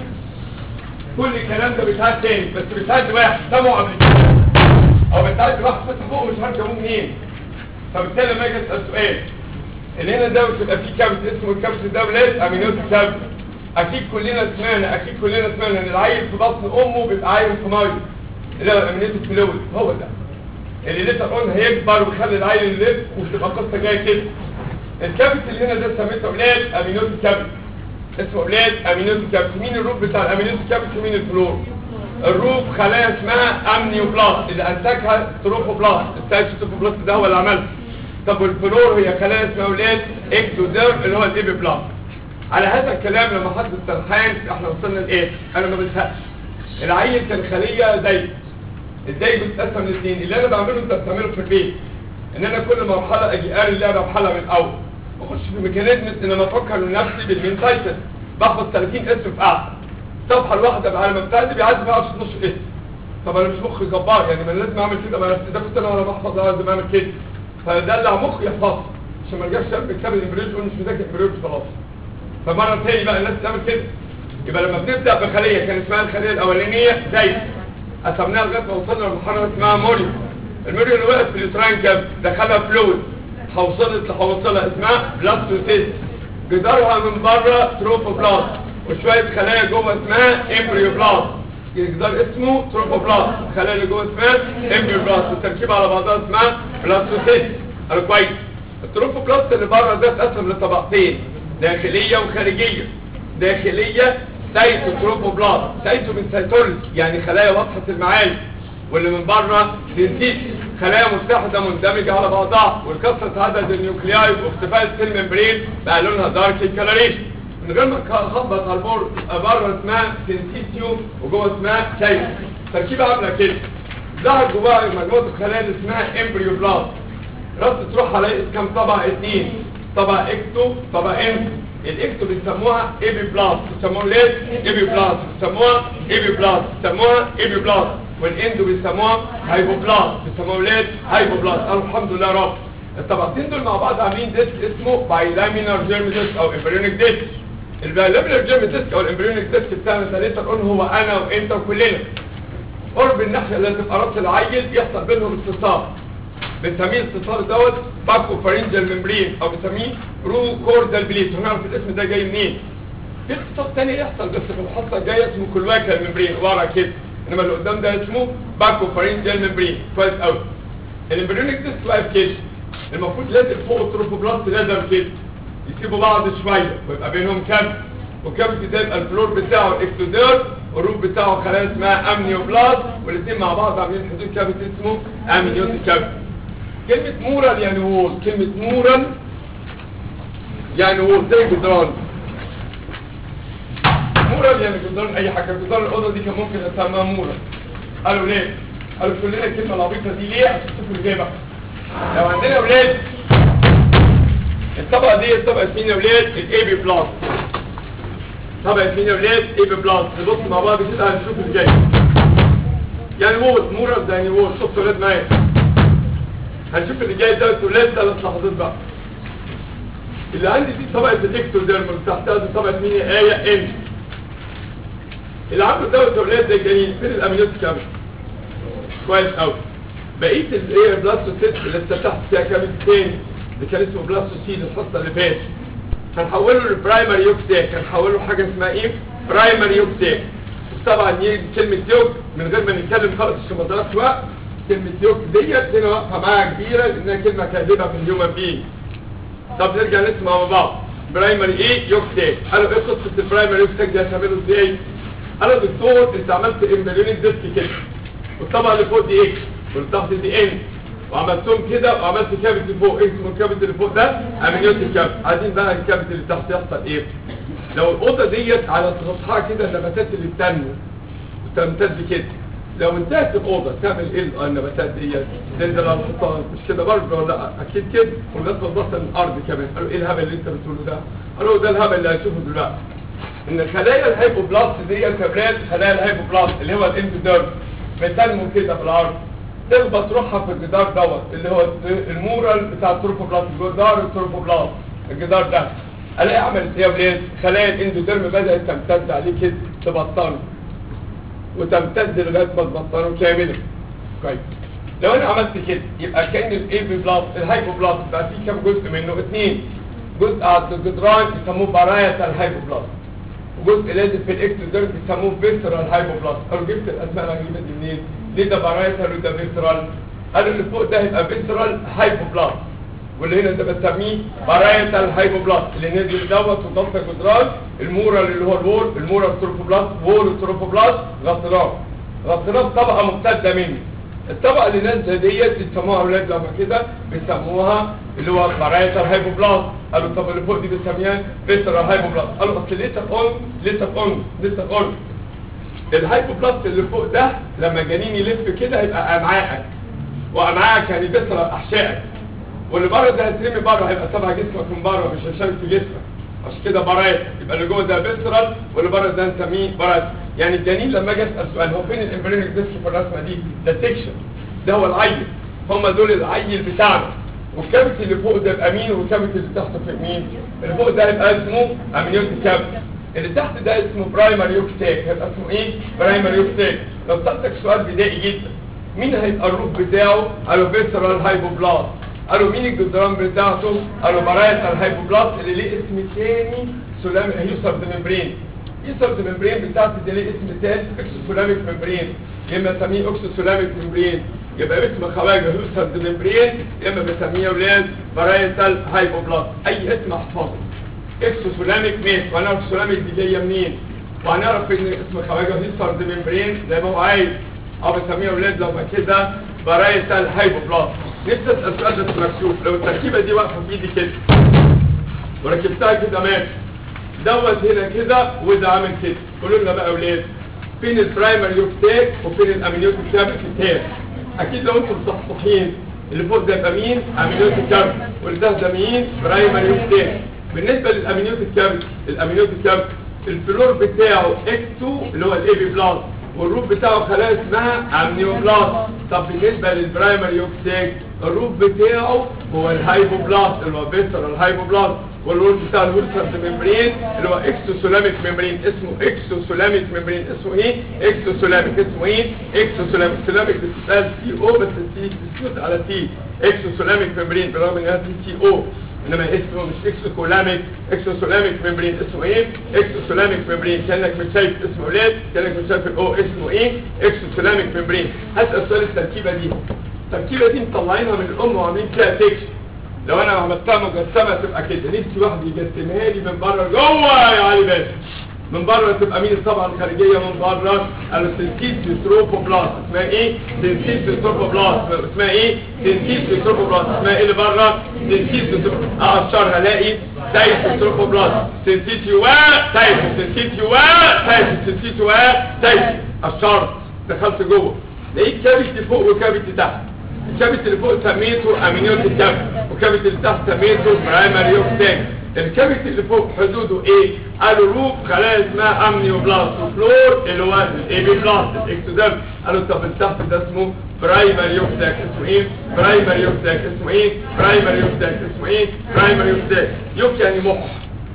كل الكلام ده بيتعاد تاني بس بيتعاد واحد سمعه قبل كده او بيتعاد واحد فتح بقه مش عارف جابوه منين فبالتالي لما اجي اسال سؤال اللي هنا ده بتبقى فيه كابت اسمه الكابت ده ولاد امينوت كابت اكيد كلنا سمعنا اكيد كلنا سمعنا ان العيل في بطن امه بيبقى عيل في ميه اللي هو الامينوت فلويد هو ده اللي لسه قلنا هيكبر ويخلي العيل يلف وتبقى قصه جايه كده الكابت اللي هنا ده سميته اولاد امينوت كابت اسمه اولاد امينوت كابت مين الروب بتاع الامينوت كابت ومين الفلور الروب خلايا اسمها امنيوبلاست اللي انتجها تروفوبلاست السايتوبلاست ده هو اللي عملها طب والفلور هي خلايا اسمها اولاد اكتوديرم اللي هو الايبيبلاست على هذا الكلام لما حد السرحان احنا وصلنا لايه انا ما بزهقش العيل كان خليه دايب الدايب بتتقسم لاثنين اللي انا بعمله انت بتعمله في البيت ان انا كل مرحله اجي قاري اللعبه بحالها من الاول بخش في ميكانيزم ان انا افكر لنفسي بالمنتايتس بحفظ 30 اسم في قعده الصفحه الواحده على ما بتعدي بيعدي بقى 12 اسم طب انا مش مخي جبار يعني ما أنا لازم اعمل كده ما انا ده كنت انا وانا بحفظ لازم اعمل كده فدلع مخي يحفظ عشان ما ارجعش اقفل كتاب الامبريج اقول مش مذاكر امبريج خلاص فمره تاني بقى الناس تعمل كده يبقى لما بنبدا بخليه كان اسمها الخليه الاولانيه زي قسمناها لغايه ما وصلنا لمرحله اسمها موريو الموريو اللي وقف في اليوتراين كاب دخلها فلويد حوصلت لحوصلها اسمها بلاستوسيست جدارها من بره تروفوبلاست وشويه خلايا جوه اسمها امبريوبلاست جدار اسمه تروفوبلاست الخلايا اللي جوه اسمها امبريوبلاست والتركيبه على بعضها اسمها بلاستوسيست قالوا كويس التروفوبلاست اللي بره ده اتقسم لطبقتين داخليه وخارجيه داخليه سايتوتروفوبلاست سايتو من سيتولوجي يعني خلايا واضحه المعالم واللي من بره سينتيت خلايا متحده مندمجه على بعضها والكسره عدد النيوكلياي واختفاء السيل ممبرين بقى لونها دارك كلاريشن من غير ما اخبط على البورد بره اسمها سينسيتيو وجوه اسمها شايف تركيبه عامله كده ظهر جواها مجموعه الخلايا اللي اسمها امبريو بلاست راس تروح على كام طبقه اتنين طبقه اكتو طبقه انتو الاكتو بيسموها ايبي بلاست بيسموها ليه ايبي بلاست بيسموها ايبي بلاست بيسموها ايبي بلاست والاندو بيسموها هايبو بلاست بيسموها ليه هايبو بلاست قالوا الحمد لله يا رب الطبقتين دول مع بعض عاملين ديسك اسمه بايلامينر جيرم ديسك او امبريونيك ديسك البايلامينر جيرم ديسك او الامبريونيك ديسك بتاعنا ثلاثه قلنا هو انا وانت وكلنا قرب الناحيه اللي تبقى راس العيل يحصل بينهم اتصال بنسميه الاتصال دوت باكو فارنجال ممبرين او بنسميه برو كوردال بليت هنعرف الاسم ده جاي منين في اتصال تاني يحصل بس في الحصه الجايه اسمه كلواكال ممبرين ورا كده انما اللي قدام ده اسمه باكو فارنجال ممبرين كويس قوي الامبريونيك ديسك واقف كده المفروض لازق فوق التروفوبلاست لازم كده يسيبوا بعض شويه ويبقى بينهم كابت والكابت ده يبقى الفلور بتاعه اكتودير والروف بتاعه خلايا اسمها امنيوبلاست والاثنين مع بعض عاملين حدود كابت اسمه امنيوتيك كابت كلمة مورال يعني وول كلمة مورال يعني وول زي جدران مورال يعني جدران اي حاجة جدران الأوضة دي كان ممكن اسمها مورال قالوا ليه قالوا كلنا الكلمة العبيطة دي ليه عشان تشوفوا اللي بقى لو عندنا اولاد الطبقة دي الطبقة مين يا اولاد الاي بي بلس طبقة مين يا اولاد اي بي بلس نبص مع بعض كده هنشوف اللي جاي يعني وول مورال ده يعني وول شفتوا اولاد معايا هنشوف اللي جاي ده ولاد ثلاث لحظات بقى اللي عندي دي طبقه الاكتوديرمال تحتها دي طبقه مين ايه ان اللي عنده دوت ولاد ده جايين فين الامينوت كام كويس قوي بقيه الايه بلاستوسيت اللي تحت فيها كام تاني اللي كان اسمه بلاستوسيد الحصه اللي فاتت هنحوله للبرايمري يوكسيك هنحوله لحاجه اسمها ايه برايمري يوكسيك طبعا دي كلمه يوك من غير ما نتكلم خالص عشان ما نضيعش وقت كلمة يوك ديت هنا واقفة معاها كبيرة لأنها كلمة كاذبة في الهيومن بي طب نرجع نسمع مع بعض برايمري ايه يوك تيك قالوا ايه قصة البرايمري يوك تيك دي هتعمله ازاي؟ قالوا دكتور انت عملت امبريونيك ديسك كده والطبقة اللي فوق دي اكس واللي تحت دي ان وعملتهم كده وعملت كابت اللي فوق اسمه الكابت اللي فوق ده امنيوتيك كابت عايزين بقى الكابت اللي تحت يحصل ايه؟ لو الأوضة ديت على سطحها كده النباتات اللي بتنمو وتمتد كده لو انتهت الأوضة تعمل ايه النباتات دي تنزل على الحصان مش كده برضه ولا لا اكيد كده ولغايه ما تبص الارض كمان قالوا ايه الهبل اللي انت بتقوله ده قالوا ده الهبل اللي هنشوفه دلوقتي ان خلايا الهيبوبلاست دي كبرات خلايا الهيبوبلاست اللي هو الاندوديرم بتنمو كده في الارض تخبط روحها في الجدار دوت اللي هو المورال بتاع التروفوبلاست جدار التروفوبلاست الجدار ده الاقي عملت ايه يا ولاد خلايا الاندوديرم بدات تمتد عليه كده تبطنه وتمتد لغايه ما تبطنه كاملا كويس لو انا عملت كده يبقى كان الاي بي بلاس الهايبوبلاس بقى فيه كام جزء منه اثنين جزء على الجدران يسموه براية الهايبوبلاس وجزء لازم في الاكتوديرم بيسموه فيسرال هايبوبلاس قالوا جبت الاسماء الغريبه دي منين ليه ده براية وده فيسرال قالوا اللي فوق ده هيبقى فيسرال هايبوبلاس واللي هنا ده بنسميه براية الهايبوبلاس اللي نزل دوت وضغط الجدران المورال اللي هو الوول المورال التروفوبلاس وول التروفوبلاس غطيناه غطيناه بطبقه ممتده منه الطبقه اللي نازله ديت بيسموها اولاد لما كده بيسموها اللي هو براية الهايبوبلاس قالوا طب اللي فوق دي بنسميها فيسرال هايبوبلاس قالوا اصل لسه اون لسه اون لسه اون الهايبوبلاس اللي فوق ده لما الجنين يلف كده هيبقى امعائك وامعائك يعني بيسرى احشائك واللي بره ده هترمي بره هيبقى تبع جسمك من بره مش هيشارك في جسمك عشان كده برايت يبقى اللي جوه ده بيسرال واللي بره ده نسميه برايت يعني الجنين لما اجي اسال سؤال هو فين الامبريونيك ديسك في الرسمه دي ده سيكشن ده هو العيل هم دول العيل بتاعنا والكابت اللي فوق ده يبقى مين والكابت اللي تحته في مين اللي فوق ده يبقى اسمه امنيوتيك كابت اللي تحت ده اسمه برايمري يوكتيك هيبقى اسمه ايه برايمري يوكتيك لو سالتك سؤال بدائي جدا مين هيبقى الروح بتاعه قالوا فيسرال هايبوبلاست قالوا مين الجدران بتاعته قالوا براية الهايبوبلاست اللي ليه اسم تاني سلام هيوسرد ممبرين يوسرد ممبرين بتاعته دي ليه اسم تاني اكسوسولاميك ممبرين يا اما نسميه اكسوسولاميك ممبرين يبقى اسم خواجه هيوسرد ممبرين يا اما بنسميه ولاد براية الهايبوبلاست اي اسم احفظه اكسوسولاميك ميت وهنعرف سولاميك دي جايه منين وهنعرف ان اسم خواجه هيوسرد ممبرين زي ما هو عايز اه بنسميه ولاد لما كده بارايتال هايبوبلاست نفسي اسال سؤال بس مكشوف لو التركيبه دي واقفه في ايدي كده وركبتها كده ماشي دوت هنا كده وده عامل كده قولوا لنا بقى يا اولاد فين البرايمري يوكتاك وفين الامنيوتيك كابيتي تاك اكيد لو انتم مصحصحين اللي فوق ده يبقى مين امنيوتيك كابيتي واللي تحت ده مين برايمري يوكتاك بالنسبه للامنيوتيك كابيتي الامنيوتيك كابيتي الفلور بتاعه اكتو اللي هو الاي بي بلاس والروف بتاعه خلايا اسمها امنيوبلاست طب بالنسبه للبرايمري يوكتاك الروف بتاعه هو الهايبوبلاست اللي هو فيسرال الهايبوبلاست والروف بتاع الهولسرد ميمبرين اللي هو اكسوسولاميك ميمبرين اسمه اكسوسولاميك ميمبرين اسمه ايه اكسوسولاميك اسمه ايه اكسوسولاميك سولاميك بتتقال سي او بس السي بتسكت على تي اكسوسولاميك ميمبرين بالرغم انها سي او انما اسمه مش اكسوكولاميك اكسوسولاميك ميمبرين اسمه ايه اكسوسولاميك ميمبرين كانك مش شايف اسمه اولاد كانك مش شايف الاو اسمه ايه اكسوسولاميك ميمبرين هسال سؤال التركيبه دي التركيبه دي مطلعينها من الام وعاملين فيها تكشن لو انا عملتها مجسمه تبقى كده نفسي واحد يجسمها لي من بره جوه يا علي باشا من بره تبقى مين الطبقه الخارجيه من بره السنتيز تروبوبلاست اسمها ايه سنتيز تروبوبلاست اسمها ايه سنتيز تروبوبلاست اسمها ايه اللي بره سنتيز اقشرها الاقي تايف تروبوبلاست سنتيز يوا تايف سنتيز يوا تايف سنتيز يوا تايف اشرت دخلت جوه لقيت كابيتي فوق وكابيتي تحت الكابيتي اللي فوق سميته امينيوتيك كابيتي والكابيتي اللي تحت سميته برايمري يوكتاك الكافيتي اللي فوق حدوده ايه قالوا روف خلايا اسمها امنيوبلاست وفلور اللي هو الايبي بلاست الاكتوديرم قالوا طب اللي تحت ده اسمه برايمري يوكتاك اسمه ايه برايمري يوكتاك اسمه ايه برايمري يوكتاك اسمه ايه برايمري يوكتاك يوك يعني مخ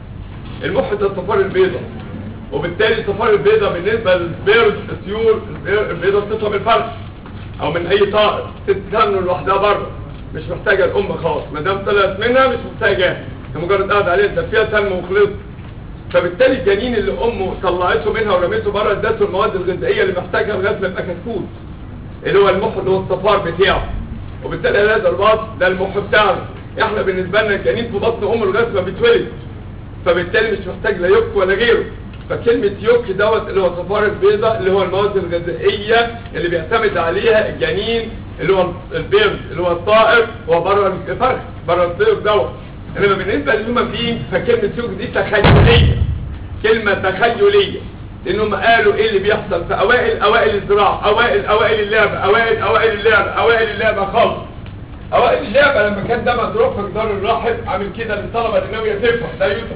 المخ ده الصفار البيضاء وبالتالي الصفار البيضاء بالنسبه للبيرد الطيور البيضاء بتطلع من الفرش او من اي طائر تتكلم لوحدها بره مش محتاجه الام خالص ما دام طلعت منها مش محتاجاها هي مجرد قاعد عليه ده فيها سلم وخلط فبالتالي الجنين اللي امه طلعته منها ورميته بره ادته المواد الغذائيه اللي محتاجها لغايه ما يبقى كتكوت اللي هو المخ اللي هو الصفار بتاعه وبالتالي هذا البطن ده المخ بتاعنا احنا بالنسبه لنا الجنين في بطن امه لغايه ما بيتولد فبالتالي مش محتاج لا يوك ولا غيره فكلمة يوك دوت اللي هو صفار البيضاء اللي هو المواد الغذائية اللي بيعتمد عليها الجنين اللي هو البيض اللي هو الطائر هو بره الفرخ بره الطير دوت انما بالنسبه للهيومن بينج فكلمه يوك دي تخيليه كلمه تخيليه لانهم قالوا ايه اللي بيحصل في اوائل اوائل الزراعه اوائل اوائل اللعبه اوائل اوائل اللعبه اوائل اللعبه خالص اوائل اللعبه لما كان ده مضروب في جدار الرحم عامل كده للطلبه اللي ناويه تفهم ده يوسف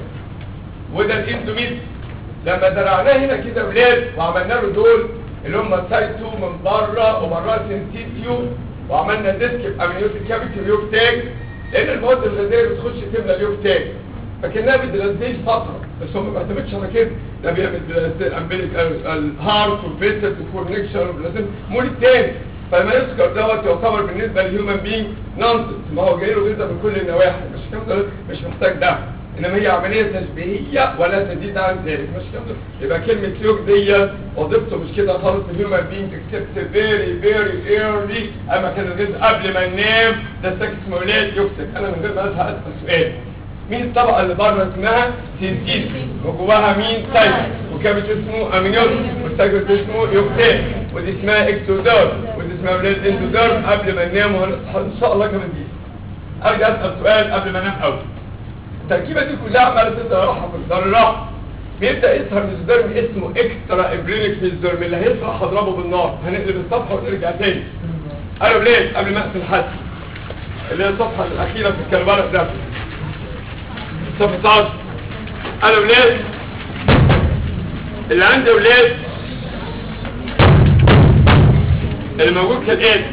وده الاندوميد لما زرعناه هنا كده ولاد وعملنا له دول اللي هم سايتو من بره وبره سنتيتيو وعملنا ديسك بامنيوتيك كافيتي ويوكتاج لان المواد الغذائيه بتخش تملى اليوكتاج فكانها بتغذيه فتره بس هو ما بيعتمدش على كده ده بيعمل الامبليك الهارت والفيسس والكورنكشن والبلازم مول التاني فلما يذكر دوت يعتبر بالنسبه للهيومن بينج نونسنس ما هو جاي له غذاء من كل النواحي مش كده مش محتاج ده انما هي عمليه تشبيهيه ولا تزيد عن ذلك مش كده يبقى كلمه يوك دي وظيفته مش كده خالص الهيومن بينج اكسبت فيري فيري ايرلي اما كان الغذاء قبل ما ننام ده ساكس اسمه ولاد يكسك انا من غير ما ازهق اسال سؤال مين الطبقه اللي بره اسمها سينتيز وجواها مين سايت وكابت اسمه امينيوس والسايكوت اسمه يوكتين ودي اسمها اكسودور ودي اسمها ولاد اندودور قبل ما ننام وهنصحى ان شاء الله كمان دي ارجع اسال سؤال قبل ما انام قوي التركيبه دي كلها عماله تظهر راحه في الدار الراحه بيبدا يظهر ميزوديرم اسمه اكسترا ابرينيك ميزوديرم اللي هيطلع هضربه بالنار هنقلب الصفحه ونرجع تاني قالوا ليه قبل ما اقفل حد اللي هي الصفحه الاخيره في الكربلاء ده صفحه 10 قالوا ليه اللي عنده ولاد اللي موجود كالاتي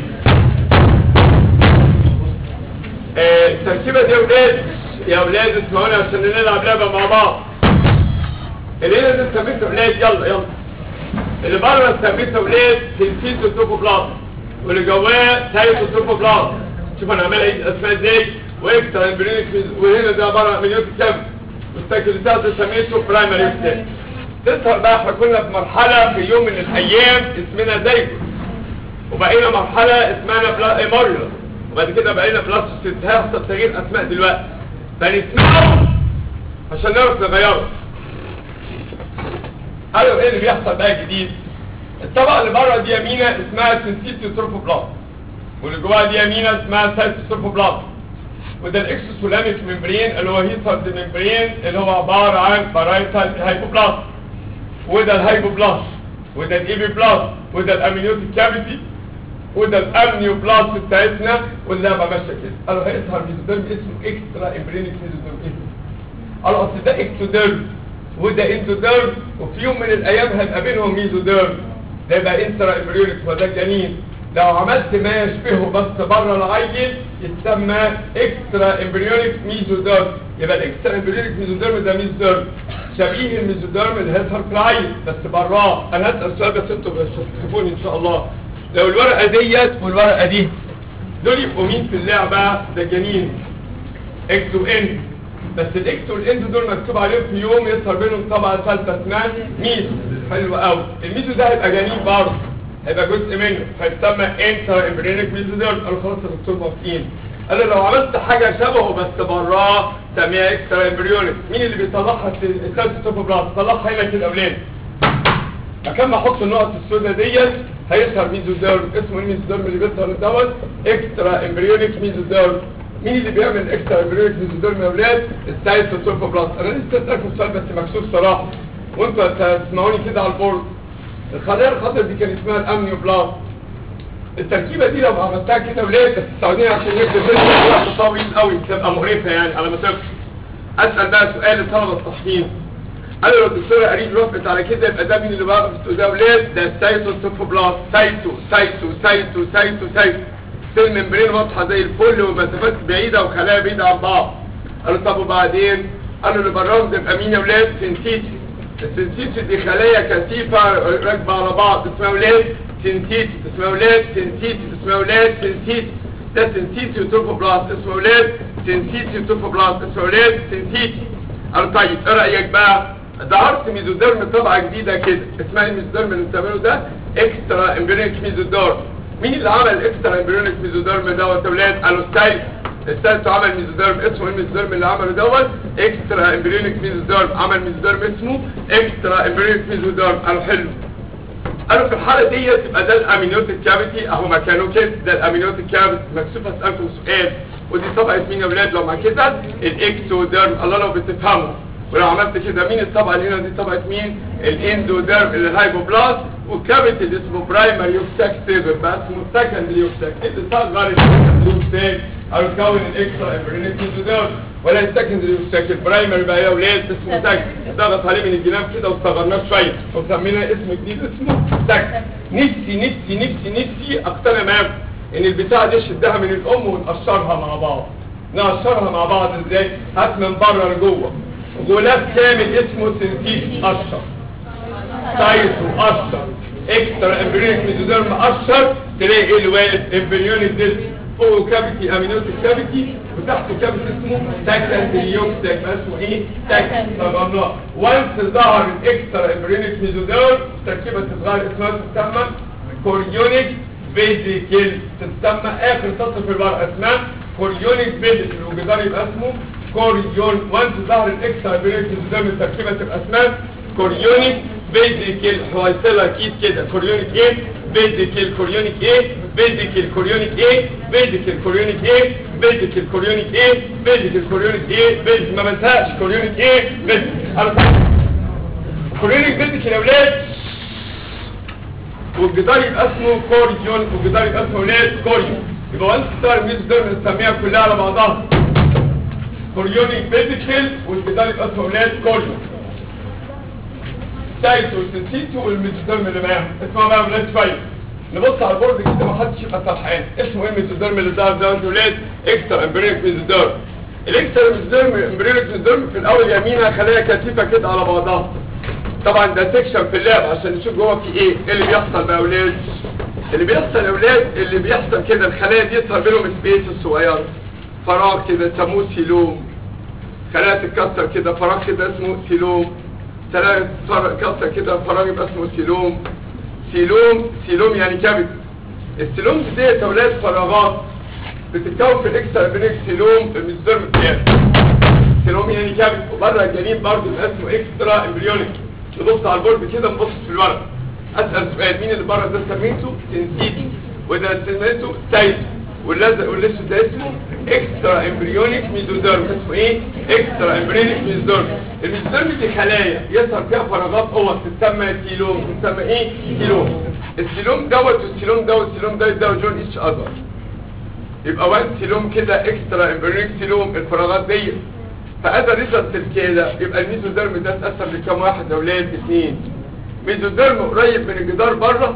آه، التركيبه دي يا ولاد يا اولاد اسمعوني عشان نلعب لعبه مع بعض اللي هنا ده سميته اولاد يلا يلا اللي بره سميته اولاد سنتيتو توكوبلاست واللي جواه تايتو توكوبلاست شوف انا عمال اعيد الاسماء ازاي واكتر البرينك وهنا ده عباره مليون كام والسايكل بتاعته سميته برايمري ستيب تظهر بقى احنا كنا في مرحله في يوم من الايام اسمنا زيجو وبقينا مرحله اسمها بلا ايموريوس وبعد كده بقينا بلاستيك هيحصل تغيير اسماء دلوقتي فنسمعه عشان نعرف نغيره قالوا ايه اللي بيحصل بقى جديد الطبقه اللي بره دي يمينه اسمها سنسيتيو تروفوبلاست واللي جواها دي يمينة اسمها سايتوسيرفوبلازم وده الاكسوسولاميك ممبرين اللي هو هيسرد ممبرين اللي هو عبارة عن بارايتال هايبوبلازم وده الهايبوبلازم وده الايبي بلاس وده الامنيوتيك كافيتي وده الامنيو بلاس بتاعتنا واللعبه ماشيه كده قالوا هيظهر ميزوديرم اسمه اكسترا امبرينيك ميزوديرم اسمه قالوا اصل ده اكتوديرم وده اندوديرم وفي يوم من الايام هيبقى بينهم ميزوديرم ده يبقى انترا امبريونيك وده جنين لو عملت ما يشبهه بس بره العيل يتسمى اكسترا امبريونيك ميزوديرم يبقى الاكسترا امبريونيك ميزوديرم ده ميزوديرم شبيه الميزوديرم اللي هيظهر في العين بس براه انا هسال سؤال بس انتوا مش هتكتبوني ان شاء الله لو الورقه ديت والورقه دي دول يبقوا مين في اللعبه ده جنين اكس وان بس الاكس والاند دول مكتوب عليهم في يوم يظهر بينهم طبقه ثالثه اسمها ميزو حلو قوي الميزو ده هيبقى جنين برضه هيبقى جزء منه هيتسمى انتر امبرينيك ميزوديرم قالوا خلاص يا دكتور موافقين قال لو عملت حاجه شبهه بس براه سميها اكسترا امبريونيك مين اللي بيطلعها السيرتوبلاست طلعها هنا كده اولاد مكان ما احط النقط السوداء ديت هيظهر ميزوديرم اسمه ايه الميزوديرم اللي بيظهر دوت اكسترا امبريونيك ميزوديرم مين اللي بيعمل اكسترا امبريونيك ميزوديرم يا اولاد السيرتوبلاست انا لسه اسالكم سؤال بس مكسوف صراحه وانتوا هتسمعوني كده على البورد الخلايا الخضراء دي كان اسمها الامنيو بلاست التركيبه دي لو عملتها كده وليه بس السعوديه عشان يكتب فيها وقت طويل قوي تبقى مقرفه يعني على ما تكتب اسال بقى سؤال للطلبه الصحيين قال له الدكتوره قريب وافقت على كده يبقى ده مين اللي بقى ده ولاد ده السايتو توفوبلاست سايتو سايتو سايتو سايتو سايتو سيل ممبرين واضحه زي الفل ومسافات بعيده وخلايا بعيده عن بعض قال له طب وبعدين قال له اللي براهم ده يبقى مين يا ولاد سنتيتي السنتيتي دي خلايا كثيفه راكبه على بعض اسمها ولاد سنتيتي اسمها ولاد سنتيتي اسمها ولاد سنتيتي ده سنتيتي وتوفوبلاست اسمه ولاد سنتيتي وتوفوبلاست اسمه ولاد سنتيتي قال طيب ايه رايك بقى ظهرت ميزوديرم طبعه جديده كده اسمها الميزوديرم اللي بتعمله ده اكسترا امبريونيك ميزوديرم مين اللي عمل الاكسترا امبريونيك ميزوديرم دوت يا ولاد قالوا ستايل الثالث عمل ميزوديرم اسمه ايه الميزوديرم اللي عمله دوت اكسترا امبريونيك ميزوديرم عمل ميزوديرم اسمه اكسترا امبريونيك ميزوديرم قالوا حلو قالوا في الحاله ديت يبقى ده الامينوتيك كافيتي اهو مكانه كده ده الامينوتيك كافيتي مكسوف اسالكم سؤال ودي طبقه مين يا ولاد لو مع كده الاكتوديرم الله لو بتفهموا ولو عملت كده مين الطبقه اللي هنا دي طبقه مين الاندوديرم اللي الهايبوبلاست والكافيتي اللي اسمه برايمري يوكساك سيفر بقى اسمه سكندري يوكساك اللي صغر السكندري يوكساك او يكون الاكسترا امبرينيك اندوديرم ولا السكندري يوكساك البرايمري بقى يا ولاد اسمه سك ضغط عليه من الجناب كده وصغرناه شويه وسميناه اسم جديد اسمه سك نفسي نفسي نفسي نفسي اقتنع معاكم ان البتاعه دي شدها من الام ونقشرها مع بعض نقشرها مع بعض ازاي هات من بره لجوه غلاف كامل اسمه سنتيت قشر سايتو قشر اكسترا امبريونيك ميزوديرم قشر تلاقي ايه الواد امبريونيك ديسك فوق كافيتي امينوتيك كافيتي وتحته كافيتي اسمه سكندري يوكساك اسمه ايه سكند صغرناه وانس ظهر الاكسترا امبريونيك ميزوديرم تركيبه تتغير اسمها تسمى كوريونيك فيزيكال تسمى اخر سطر في الورقه اسمها كوريونيك فيزيكال وجدار يبقى اسمه كوريون وانس ظهر الاكسترا امبريونيك ميزوديرم التركيبه تبقى اسمها كوريونيك فيزيكال حويصله اكيد كده كوريونيك ايه فيزيكال كوريونيك ايه فيزيكال كوريونيك ايه فيزيكال كوريونيك ايه فيزيكال كوريونيك ايه فيزيكال كوريونيك ايه فيزيكال ما بنساش كوريونيك ايه فيزيكال كوريونيك فيزيكال يا اولاد والجدار يبقى اسمه كوريون والجدار يبقى اسمه اولاد كوريون يبقى وانت تختار الميز دول بنسميها كلها على بعضها كوريونيك فيزيكال والجدار يبقى اسمه اولاد كوريون سايتو والسنسيتو والميزوديرم اللي معاهم اسمعوا بقى يا ولاد شويه نبص على البورد كده ما حدش يبقى سرحان اسمه ايه الميزوديرم اللي ظهر ده يا ولاد اكسترا امبريونيك ميزوديرم الاكسترا ميزوديرم امبريونيك ميزوديرم في الاول يمينها خلايا كثيفه كده على بعضها طبعا ده سيكشن في اللاب عشان نشوف جوه في ايه ايه اللي بيحصل بقى يا ولاد اللي بيحصل يا ولاد اللي بيحصل كده الخلايا دي يظهر بينهم سبيس الصغيره فراغ كده يسموه سيلوم خلايا تتكسر كده فراغ كده اسمه سيلوم ثلاث كسر كده فراغ يبقى اسمه سيلوم سيلوم سيلوم يعني كبد السيلوم دي يا اولاد فراغات بتتكون في الاكسترا بينك سيلوم في الميزوديرم بتاعي سيلوم يعني كبد وبره الجنين برضه يبقى اسمه اكسترا امبريونيك نبص على البورد كده نبص في الورق اسال سؤال مين اللي بره ده سميته سنسيتي وده سميته سايت واللزق واللسه ده اسمه اكسترا امبريونيك ميزوديرم اسمه ايه اكسترا امبريونيك ميزوديرم الميزوديرم دي خلايا يظهر فيها فراغات قوة تسمى تيلوم تسمى ايه تيلوم التيلوم دوت والتيلوم دوت والتيلوم دوت ده جون ايتش اذر يبقى وان تيلوم كده اكسترا امبريونيك تيلوم الفراغات دي فاذا ريزلت كده يبقى الميزوديرم ده اتقسم لكام واحد يا اولاد اثنين ميزوديرم قريب من الجدار بره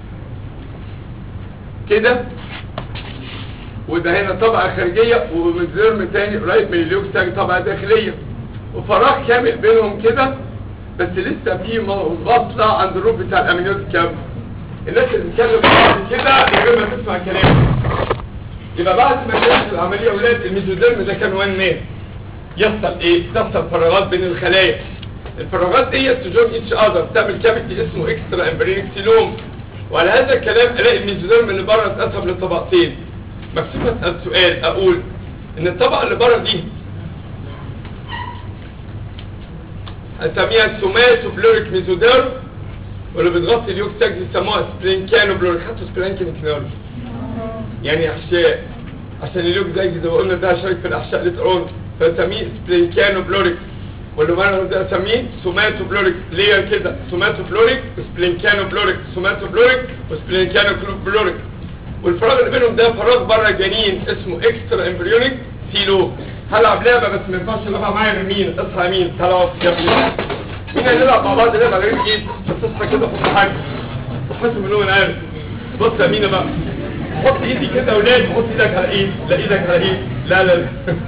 كده وده هنا طبقة خارجية وميزوديرم تاني قريب من اليوكس تاني طبقة داخلية وفراغ كامل بينهم كده بس لسه في غطلة عند الروب بتاع الامينوز كامل الناس اللي بتتكلم بعض كده من غير ما تسمع كلامي يبقى بعد ما كانت العملية يا ولاد الميزوديرم ده كان وان مان يحصل ايه تحصل فراغات بين الخلايا الفراغات دي تجون اتش اذر تعمل كافيتي اسمه اكسترا امبرينيك سيلوم وعلى هذا الكلام الاقي الميزوديرم اللي بره اتقسم لطبقتين مكتوب اسال سؤال اقول ان الطبقه اللي بره دي اسميها سوماتوبلوريك ميزوديرم واللي بتغطي اليوكساك دي يسموها سبلينكانوبلوريك خدتوا سبلينكانوبلوريك يعني احشاء عشان اليوك زي زي ما قلنا ده شارك في الاحشاء لترون فسميه سبلينكانو بلوريك واللي مرة ده اسميه سوماتو بلوريك لير كده سوماتو بلوريك وسبلينكانو بلوريك سوماتو بلوريك وسبلينكانو بلوريك والفراغ اللي بينهم ده فراغ بره الجنين اسمه اكسترا امبريونيك سيلو هلعب لعبه بس ما ينفعش العبها معايا مين اصحى يا مين تعالى اقف يا ابني مين هنلعب مع بعض لعبه غريبه جدا بس اصحى كده حط حاجه صحيت من النوم انا عارف بص يا مين بقى حط ايدي كده ولاد حط ايدك على ايد لا ايدك على ايد لا لا لا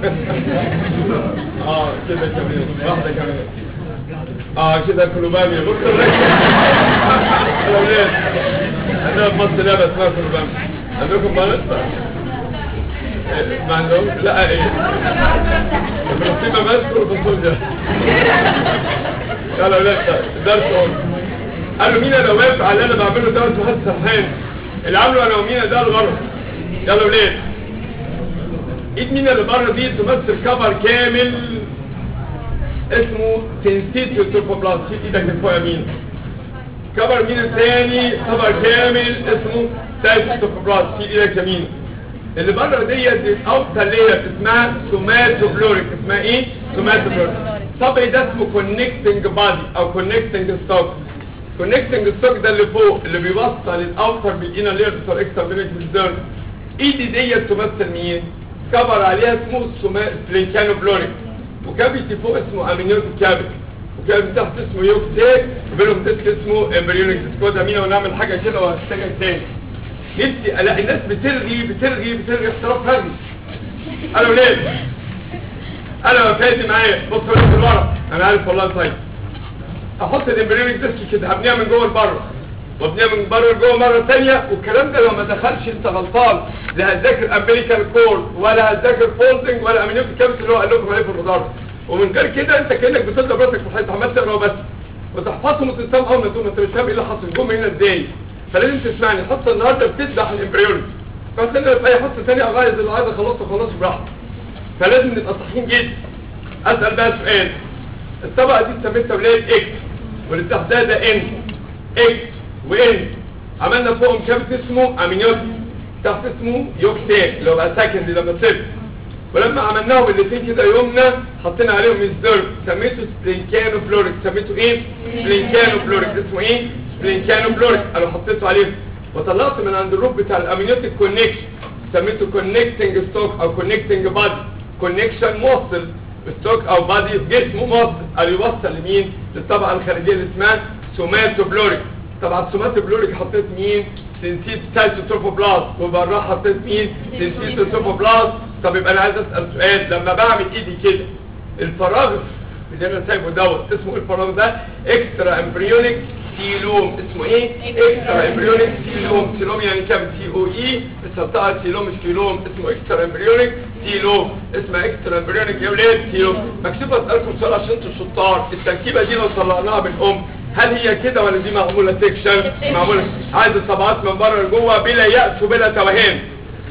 اه كده كمان واحده كمان اه كده كلوباميا بص الرجل يا ولاد عندنا في مصر لعبه اسمها كلوباميا عندكم بلد ما عندهم لا ايه بنصيبه بس والفصول ده يلا ولاد درس اهو قالوا مين لو واقف على اللي انا بعمله ده انتوا حد سرحان اللي عامله انا ومينا ده الغرض يلا ولاد ايد مينا اللي بره دي تمثل كفر كامل اسمه سنسيتيو تروفوبلاست شيل ايدك من فوق يمين كفر مين الثاني كفر كامل اسمه سايتو تروفوبلاست شيل ايدك يمين اللي بره ديت دي اوتر لير اسمها سوماتوبلوريك اسمها ايه سوماتوبلوريك طبعا ده اسمه كونكتنج بادي او كونكتنج ستوك كونكتنج ستوك ده اللي فوق اللي بيوصل الاوتر بالانر لير بتاع الاكسترا بينك بالزيرن ايدي ديت تمثل مين كفر عليها اسمه سبلينكانو بلوريك وكافيتي فوق اسمه امينيوتيك كافيتي وكافيتي تحت اسمه يوكتيك وبينهم ديسك اسمه امبريونيك ديسك ده مين ونعمل حاجه كده وهستجد تاني نفسي الاقي الناس بترغي بترغي بترغي احتراف رغي قالوا ليه انا وفاتي معايا بص في الورق انا عارف والله طيب احط الامبريونيك ديسك كده هبنيها من جوه لبره وابنيها من بره لجوه مره ثانيه والكلام ده لو ما دخلش انت غلطان لا هتذاكر امبريكال كورد ولا هتذاكر فولدنج ولا امنيوتيك كابس اللي هو قال لكم عليه في المدرج ومن غير كده انت كانك بتضرب راسك في الحيط عمال تقرا بس وتحفظهم وتنساهم اول ما تقوم انت مش فاهم ايه اللي حصل جم هنا ازاي فلازم تسمعني الحصه النهارده بتذبح الامبريونيك فخلينا في اي حصه ثانيه اغيظ اللي عايز اخلصه خلاص براحتك فلازم نبقى صحيين جدا اسال بقى سؤال الطبقه دي سميتها ولاد اكس واللي تحتها ده ان اكس وان عملنا فوقهم كابت اسمه امينيوتيك تحت اسمه يوكتين اللي هو بقى سكند لما صفر ولما عملناهم الاثنين كده يومنا حطينا عليهم الزرق سميته سبلينكانو بلوريك سميته ايه سبلينكانو بلوريك اسمه ايه سبلينكانو بلوريك انا حطيته عليهم وطلعت من عند الروب بتاع الامينيوتيك كونكشن سميته كونكتنج ستوك او كونكتنج بادي كونكشن موصل ستوك او بادي جسمه موصل او يوصل لمين للطبقه الخارجيه اللي اسمها سوماتو بلوريك طبعا سوماتو بلوريك حطيت مين سنسيت سايتوتروفوبلاست وبره حطيت مين سنسيتوتروفوبلاست طب يبقى انا عايز اسال سؤال لما بعمل ايدي كده الفراغ اللي انا سايبه دوت اسمه ايه الفراغ ده اكسترا امبريونيك سيلوم اسمه ايه اكسترا امبريونيك سيلوم سيلوم يعني كام سي او اي بس بتاع سيلوم مش كيلوم اسمه اكسترا امبريونيك سيلوم اسمها اكسترا امبريونيك يا ولاد سيلوم مكتوب اسالكم سؤال عشان انتوا شطار التركيبه دي لو طلعناها بالام هل هي كده ولا دي معموله سيكشن معموله عايز الطبقات من بره لجوه بلا يأس وبلا توهان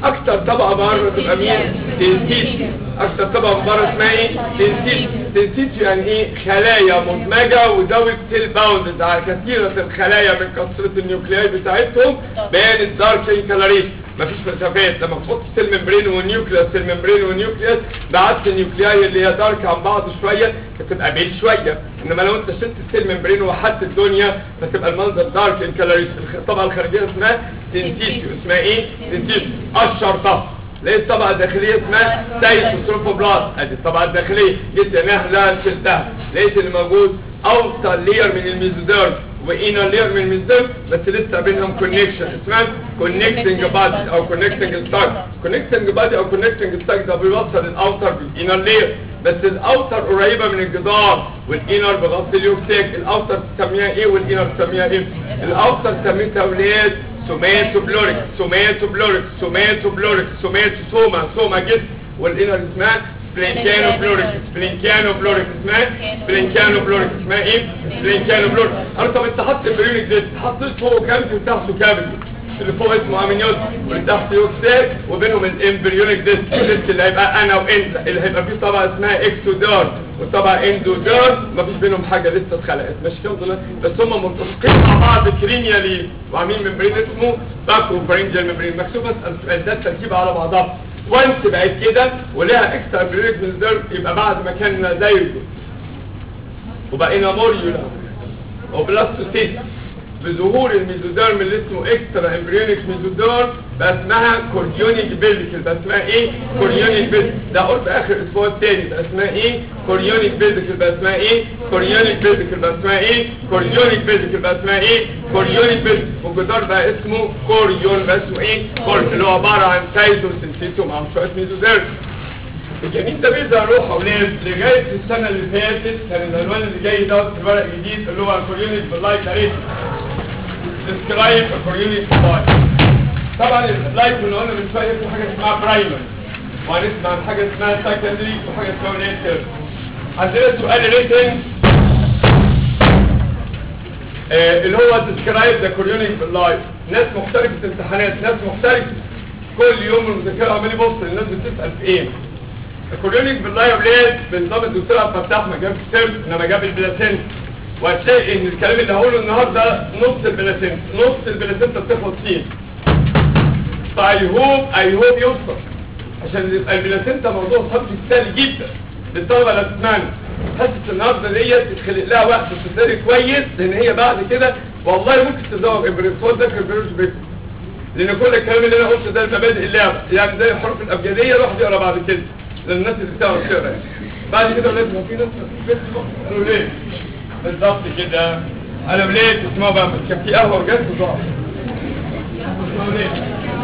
اكتر طبقه بره تبقى مين دنسيتي اكتر طبقه من بره اسمها ايه دنسيتي دنسيتي يعني ايه خلايا مدمجه وذوي سيل باوندز على كثيره الخلايا من كثره النيوكلياي بتاعتهم بين الدارك كالوريشن مفيش مسافات لما تحط سيل ممبرين ونيوكليوس سيل ممبرين ونيوكليوس بعدت النيوكلياي اللي هي دارك عن بعض شويه فتبقى بيل شويه انما لو انت شلت السيل ممبرين وحدت الدنيا فتبقى المنظر دارك الكالوريشن الطبقه الخارجيه اسمها دنسيتي اسمها ايه دنسيتي اشهر طبقه لقيت الطبقه الداخليه اسمها سايتوتروفوبلاست ادي الطبقه الداخليه جيت نهلا شلتها لقيت اللي موجود اوتر لير من الميزوديرم وانر لير من الميزوديرم بس لسه بينهم كونكشن اسمها كونكتنج بادي او كونكتنج ستاك كونكتنج بادي او كونكتنج ستاك ده بيوصل الاوتر بالانر لير بس الاوتر قريبه من الجدار والانر بغض اليوكسيك الاوتر تسميها ايه والانر تسميها ايه الاوتر سميتها اولاد سوماتو بلوريك سوماتو بلوريك سوماتو بلوريك سوماتو سوما سوما جسم والانر اسمها سبلينكانو بلوريك سبلينكانو بلوريك اسمها سبلينكانو بلوريك اسمها ايه سبلينكانو بلوريك انا طب انت حاطط البريونيك ده حطيت فوق كافيتي وتحته كافيتي اللي فوق اسمه امينيوس واللي تحت يوكساك وبينهم الامبريونيك ديسك الديسك اللي هيبقى انا وانت اللي هيبقى فيه طبقه اسمها اكسودار وطبقه اندودار مفيش بينهم حاجه لسه اتخلقت مش كده دول بس هم ملتصقين مع بعض كرينيالي وعاملين ممبرين اسمه باكو فرنجل ممبرين مكتوب بس السؤال ده التركيبه على بعضها وانس بقت كده ولها اكسترا امبريونيك ميزوديرم يبقى بعد ما كان زايجو وبقينا موريولا وبلاستوسيست بظهور الميزوديرم اللي اسمه اكسترا امبريونيك ميزوديرم بقى اسمها كوريونيك بيلديكل بقى اسمها ايه كوريونيك بيلديكل ده قلت اخر الاسبوع الثاني بقى اسمها ايه كوريونيك بيلديكل بقى اسمها ايه كوريونيك بيلديكل بقى اسمها ايه كوريونيك بيلديكل بقى اسمها ايه كوريونيك بيلديكل والجدار بقى اسمه كوريون بقى اسمه ايه كوريون اللي هو عباره عن سايتوسينثيتو مع شويه ميزوديرم الجميل ده بيظهر له حوالين لغايه السنه اللي فاتت كان العنوان اللي جاي ده في الورق الجديد اللي هو كوريونيك باللايت اريت ديسكرايب كوريونيك باللايت طبعا اللايت اللي قلنا من شويه في حاجه اسمها برايمر وهنسمع عن حاجه اسمها سكندري وحاجه اسمها ليتر عندنا سؤال ريتن آه اللي هو ديسكرايب ذا كوريونيك باللايت ناس مختلفه امتحانات ناس مختلفه كل يوم المذاكره عمال يبص الناس بتسال في ايه الكوريونيك بالله يا ولاد بنظام الدكتور عبد الفتاح ما جاب سيرف انما جاب البلاسنت وهتلاقي ان الكلام اللي هقوله النهارده نص البلاسنت نص البلاسنت بتخلص فيه فاي هوب اي هوب يوصل عشان يبقى البلاسنتا موضوع صبر سهل جدا للطلبه اللي بتتمنى حاسس النهارده ديت تتخلق لها وقت تدري كويس لان هي بعد كده والله ممكن تزوج امبريتفول ده كبيروش بيكم لان كل الكلام اللي انا قلته ده مبادئ اللعبه يعني زي الحروف الابجديه الواحد يقرا بعد كده للناس اللي بتعرف تقرا يعني. بعد كده ولاد ما في ناس قالوا ليه بالظبط كده انا ولاد اسمعوا بقى كان في قهوه وجت وضاعت اسمعوا ليه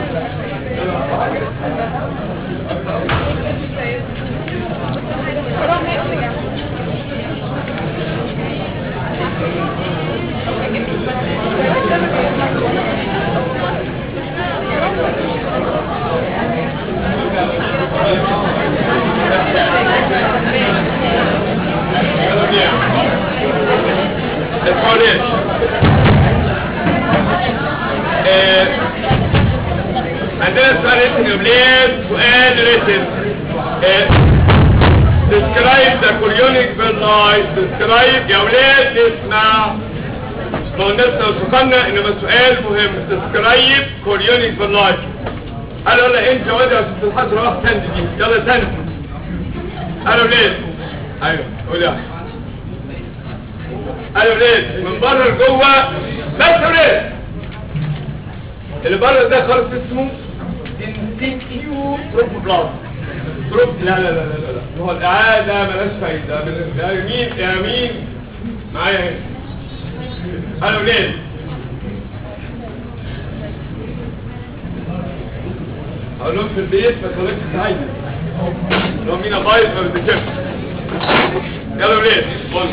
اسمعوا ليه آه، عندنا سؤال ريتن يا ولاد سؤال ريتن describe the chorionic باللايت describe يا ولاد نسمع ما قلناش لو سخنا انما سؤال مهم describe chorionic باللايت قالوا يلا انت وادي عشان تلحقوا روح تند دي يلا تند قالوا ليه ايوه قول يا قالوا ليه من بره لجوه بس يا ولاد اللي بره ده خالص اسمه انسيكيو تروفوبلاست تروف لا لا لا لا لا لا هو الإعادة ملاش فايدة من- يا يمين يا يمين معايا هنا قالوا ليه هقول لهم في البيت ما تخليكش تعيد لو مين بايظ ما بتذاكرش يلا ليه قول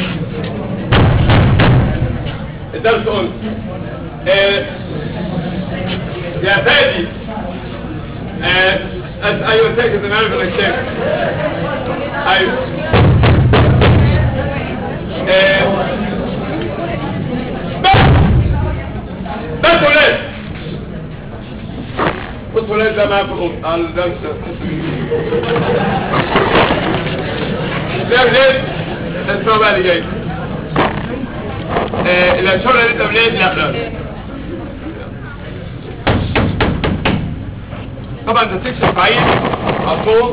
الدرس قول آه، يا فادي آه، أس- ايوه ساكت انا عارف انك ساكت ايوه آه، بس بس ولاد بص بص ولا ده معايا في الاوضه على الدرس ده ولاد اسمعوا بقى اللي جاي آه، الاشاره اللي انت ولاد لا لا طبعا ده سكشن بعيد على طول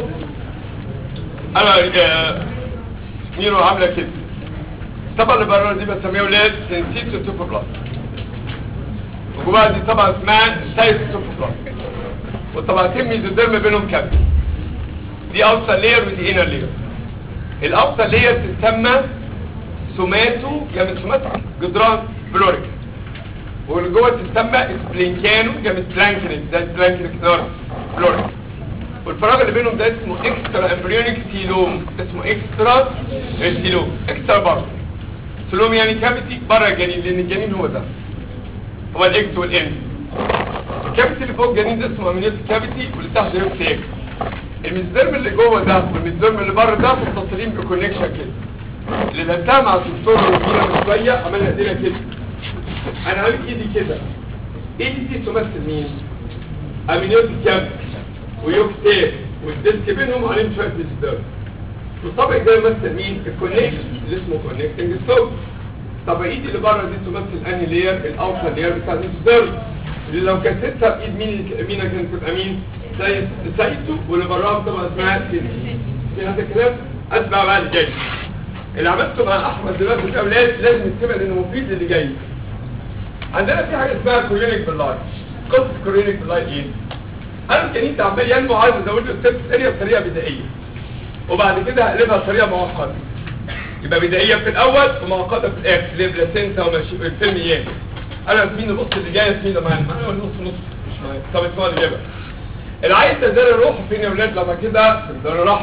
انا آه، ميرو عامله كده طبعا اللي بره دي بسميها ولاد سنسيتو توفو بلاس وجواها دي طبعا اسمها سايت توفو بلاس والطبقتين ميزوديرم بينهم كام دي اوتر لير ودي انر لير الاوتر لير تسمى سوماتو جامد سوماتو جدران بلوريك واللي جوه تسمى سبلينكانو جامد بلانكنيك ده بلانكنيك نار بلوريك والفراغ اللي بينهم ده اسمه اكسترا امبريونيك سيلوم اسمه اكسترا سيلوم اكسترا بره سيلوم يعني كافيتي بره الجنين لان الجنين هو ده هو الاكس والان الكافيتي اللي فوق الجنين ده اسمه امينيوتيك كافيتي واللي تحت ده اكس الميزدرم اللي جوه ده والميزدرم اللي بره ده متصلين بكونكشن كده اللي لعبتها مع الدكتور روبينا من شويه عملنا ايدينا كده انا عامل ايدي كده ايدي دي تمثل مين؟ امينيوتيك كافيتي ويوكتيف والديسك بينهم عليهم شويه ميزدرم والطبق ده يمثل مين؟ الكونكشن اللي اسمه كونكتنج ستوك طب ايدي اللي بره دي تمثل انهي لير الاوتر لير بتاع الميزدرم اللي لو كسرتها بايد مين مين كانت تبقى مين؟ زي سايتو واللي براها طبعا اسمها سيدي في هذا الكلام اسمع بقى اللي جاي اللي عملته مع احمد دلوقتي في الاولاد لازم يتسمع لانه مفيد للي جاي عندنا في حاجه اسمها كوريونيك باللايت قصه كوريونيك باللايت ايه؟ انا الجنين ده عمال ينمو عايز ازود له السيرفس اريا بطريقه بدائيه وبعد كده هقلبها بطريقه معقده يبقى بدائيه في الاول ومعقده في الاخر اللي هي بلاسينتا وماشي الفيلم اياه انا ياسمين النص اللي جاي ياسمين ده معانا معانا ولا نص نص مش معايا طب اسمعوا اللي جايبها العيل ده زي الروح فين يا ولاد لما كده في دار الرحم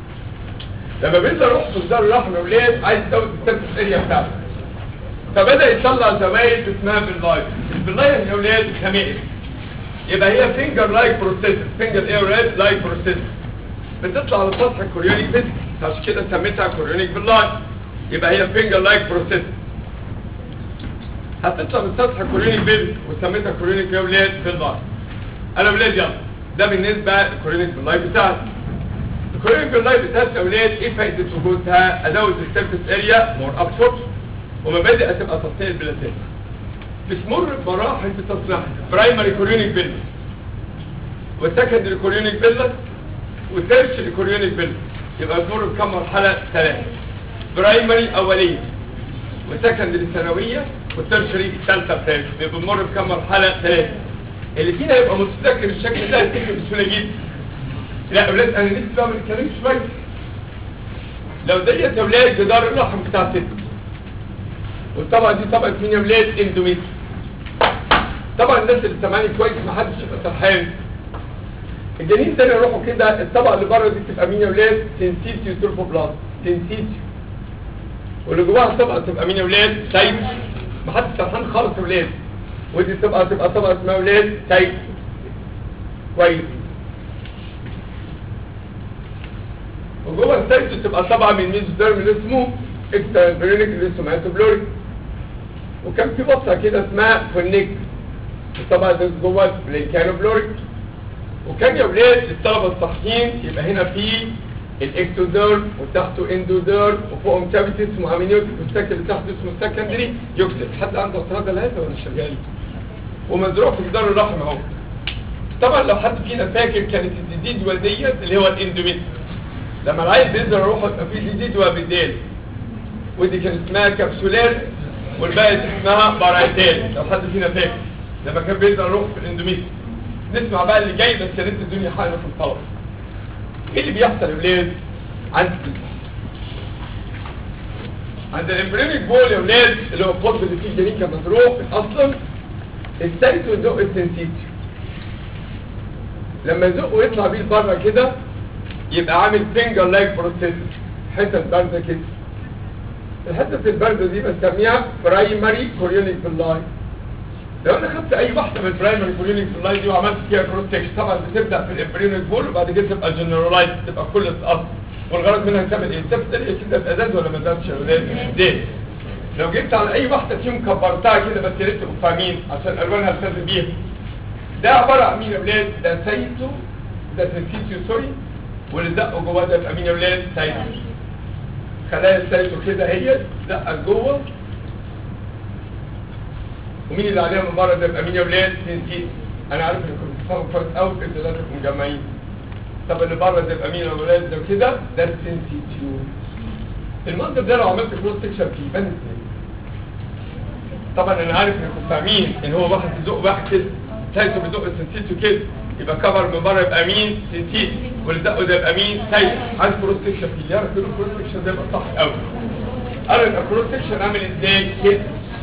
لما بينزل روح في دار الرحم يا ولاد عايز يزود السيرفس اريا بتاعته فبدا يطلع زوايد اسمها باللايت البلايت يا ولاد خميس يبقى هي فينجر لايك بروسيس فينجر ايه ولاد لايك بروسيس بتطلع على سطح الكوريونيك فيزيك عشان كده سميتها كوريونيك باللايت يبقى هي فينجر لايك بروسيس هتطلع من سطح الكوريونيك فيزيك وسميتها كوريونيك يا ولاد باللايت انا ولاد يلا ده بالنسبه للكوريونيك باللايت بتاعتي الكوريونيك باللايت بتاعتي يا ولاد ايه فائده وجودها ازود السيرفيس اريا مور ابسوربشن ومبادئ هتبقى تصنيع البلاتين بتمر بمراحل في تصنيعها برايمري كوريونيك بيلس وسكندري كوريونيك بيلس وتيرشري كوريونيك بيلس يبقى بتمر بكم مرحله ثلاثه برايمري اوليه وسكندري ثانويه والتيرشري ثالثه بتاعتها يبقى بنمر بكم مرحله ثلاثه اللي فينا يبقى متذكر الشكل ده يفتكر بسهوله جدا لا يا اولاد انا نفسي بعمل الكلام شويه لو ديت يا اولاد جدار الرحم بتاع ست والطبقه دي طبقه مين يا ولاد اندوميتري طبعا الناس اللي سامعاني كويس ما حدش يبقى سرحان الجنين ده يروحوا كده الطبقه اللي بره دي تبقى مين يا ولاد سنسيتيو توربوبلاست سنسيتيو واللي جواها الطبقه تبقى مين يا ولاد سايب ما حدش سرحان خالص يا ولاد ودي تبقى تبقى طبقه اسمها ولاد سايب كويس وجوه السايتو تبقى طبعا من ميزوديرم اللي اسمه اكسترا برينيك اللي اسمه ماتوبلوريك وكان في بصه كده اسمها فونيك طبعا ده جوه الكانوبلوريك وكان يا ولاد الطلبه الصحيين يبقى هنا في الاكتوديرم وتحته اندوديرم وفوقهم كافيتي اسمه امينيوتيك والسكن اللي تحته اسمه سكندري يكسر حد عنده اعتراض على هذا ولا شغال ومزروع في جدار الرحم اهو طبعا لو حد فينا فاكر كانت الديديد والديت اللي هو الاندوميتري لما العيل بينزل روحه يبقى فيه ديديد وبدال ودي كان اسمها كبسولات والباقي اسمها بارايتال لو حد فينا فاكر لما كان بينزل روح في الاندوميتري نسمع بقى اللي جاي بس يا ريت الدنيا حاجه في الطلب ايه اللي بيحصل يا ولاد عند عند الامبريونيك بول يا ولاد اللي هو القطب اللي فيه الجنين كان مزروع اصلا السايت ويزق السنسيتي لما يزق ويطلع بيه لبره كده يبقى عامل فينجر لايك بروسيس حته بارده كده الحته البارده دي بسميها برايمري كوريونيك باللاي لو انا خدت اي واحده من البرايمري كوريونيك باللاي دي وعملت فيها كروس سكشن طبعا بتبدا في الامبريونيك بول وبعد كده تبقى جنرالايز تبقى كل الاصل والغرض منها تعمل ايه؟ تبدا ايه كده بازاز ولا ما زادش يا ولاد؟ زيت لو جبت على اي واحده فيهم كبرتها كده بس يا ريت تبقوا فاهمين عشان الوانها التزم بيها ده عباره عن مين يا اولاد ده سايتو ده سنسيتيو سوري واللي دقوا جواه ده يبقى مين يا اولاد سايتو خلايا السايتو كده هي دقه جوه ومين اللي عليها من بره ده يبقى مين يا اولاد سنسيتيو انا عارف انكم بتفهموا كويس قوي في لازم مجمعين طب اللي بره ده يبقى مين يا اولاد ده كده ده السنسيتيو المنظر ده لو عملت كروس سكشن فيه يبان ازاي طبعا انا عارف انكم فاهمين ان هو واحد يزق واحد كده سايتو بيزق السنسيتو كده يبقى كفر من بره يبقى مين سنسيتو واللي زقه ده يبقى مين سايتو عايز كروس سكشن فيه يعرف كده كروس سكشن ده يبقى صح قوي قالوا يبقى كروس سكشن عامل ازاي كده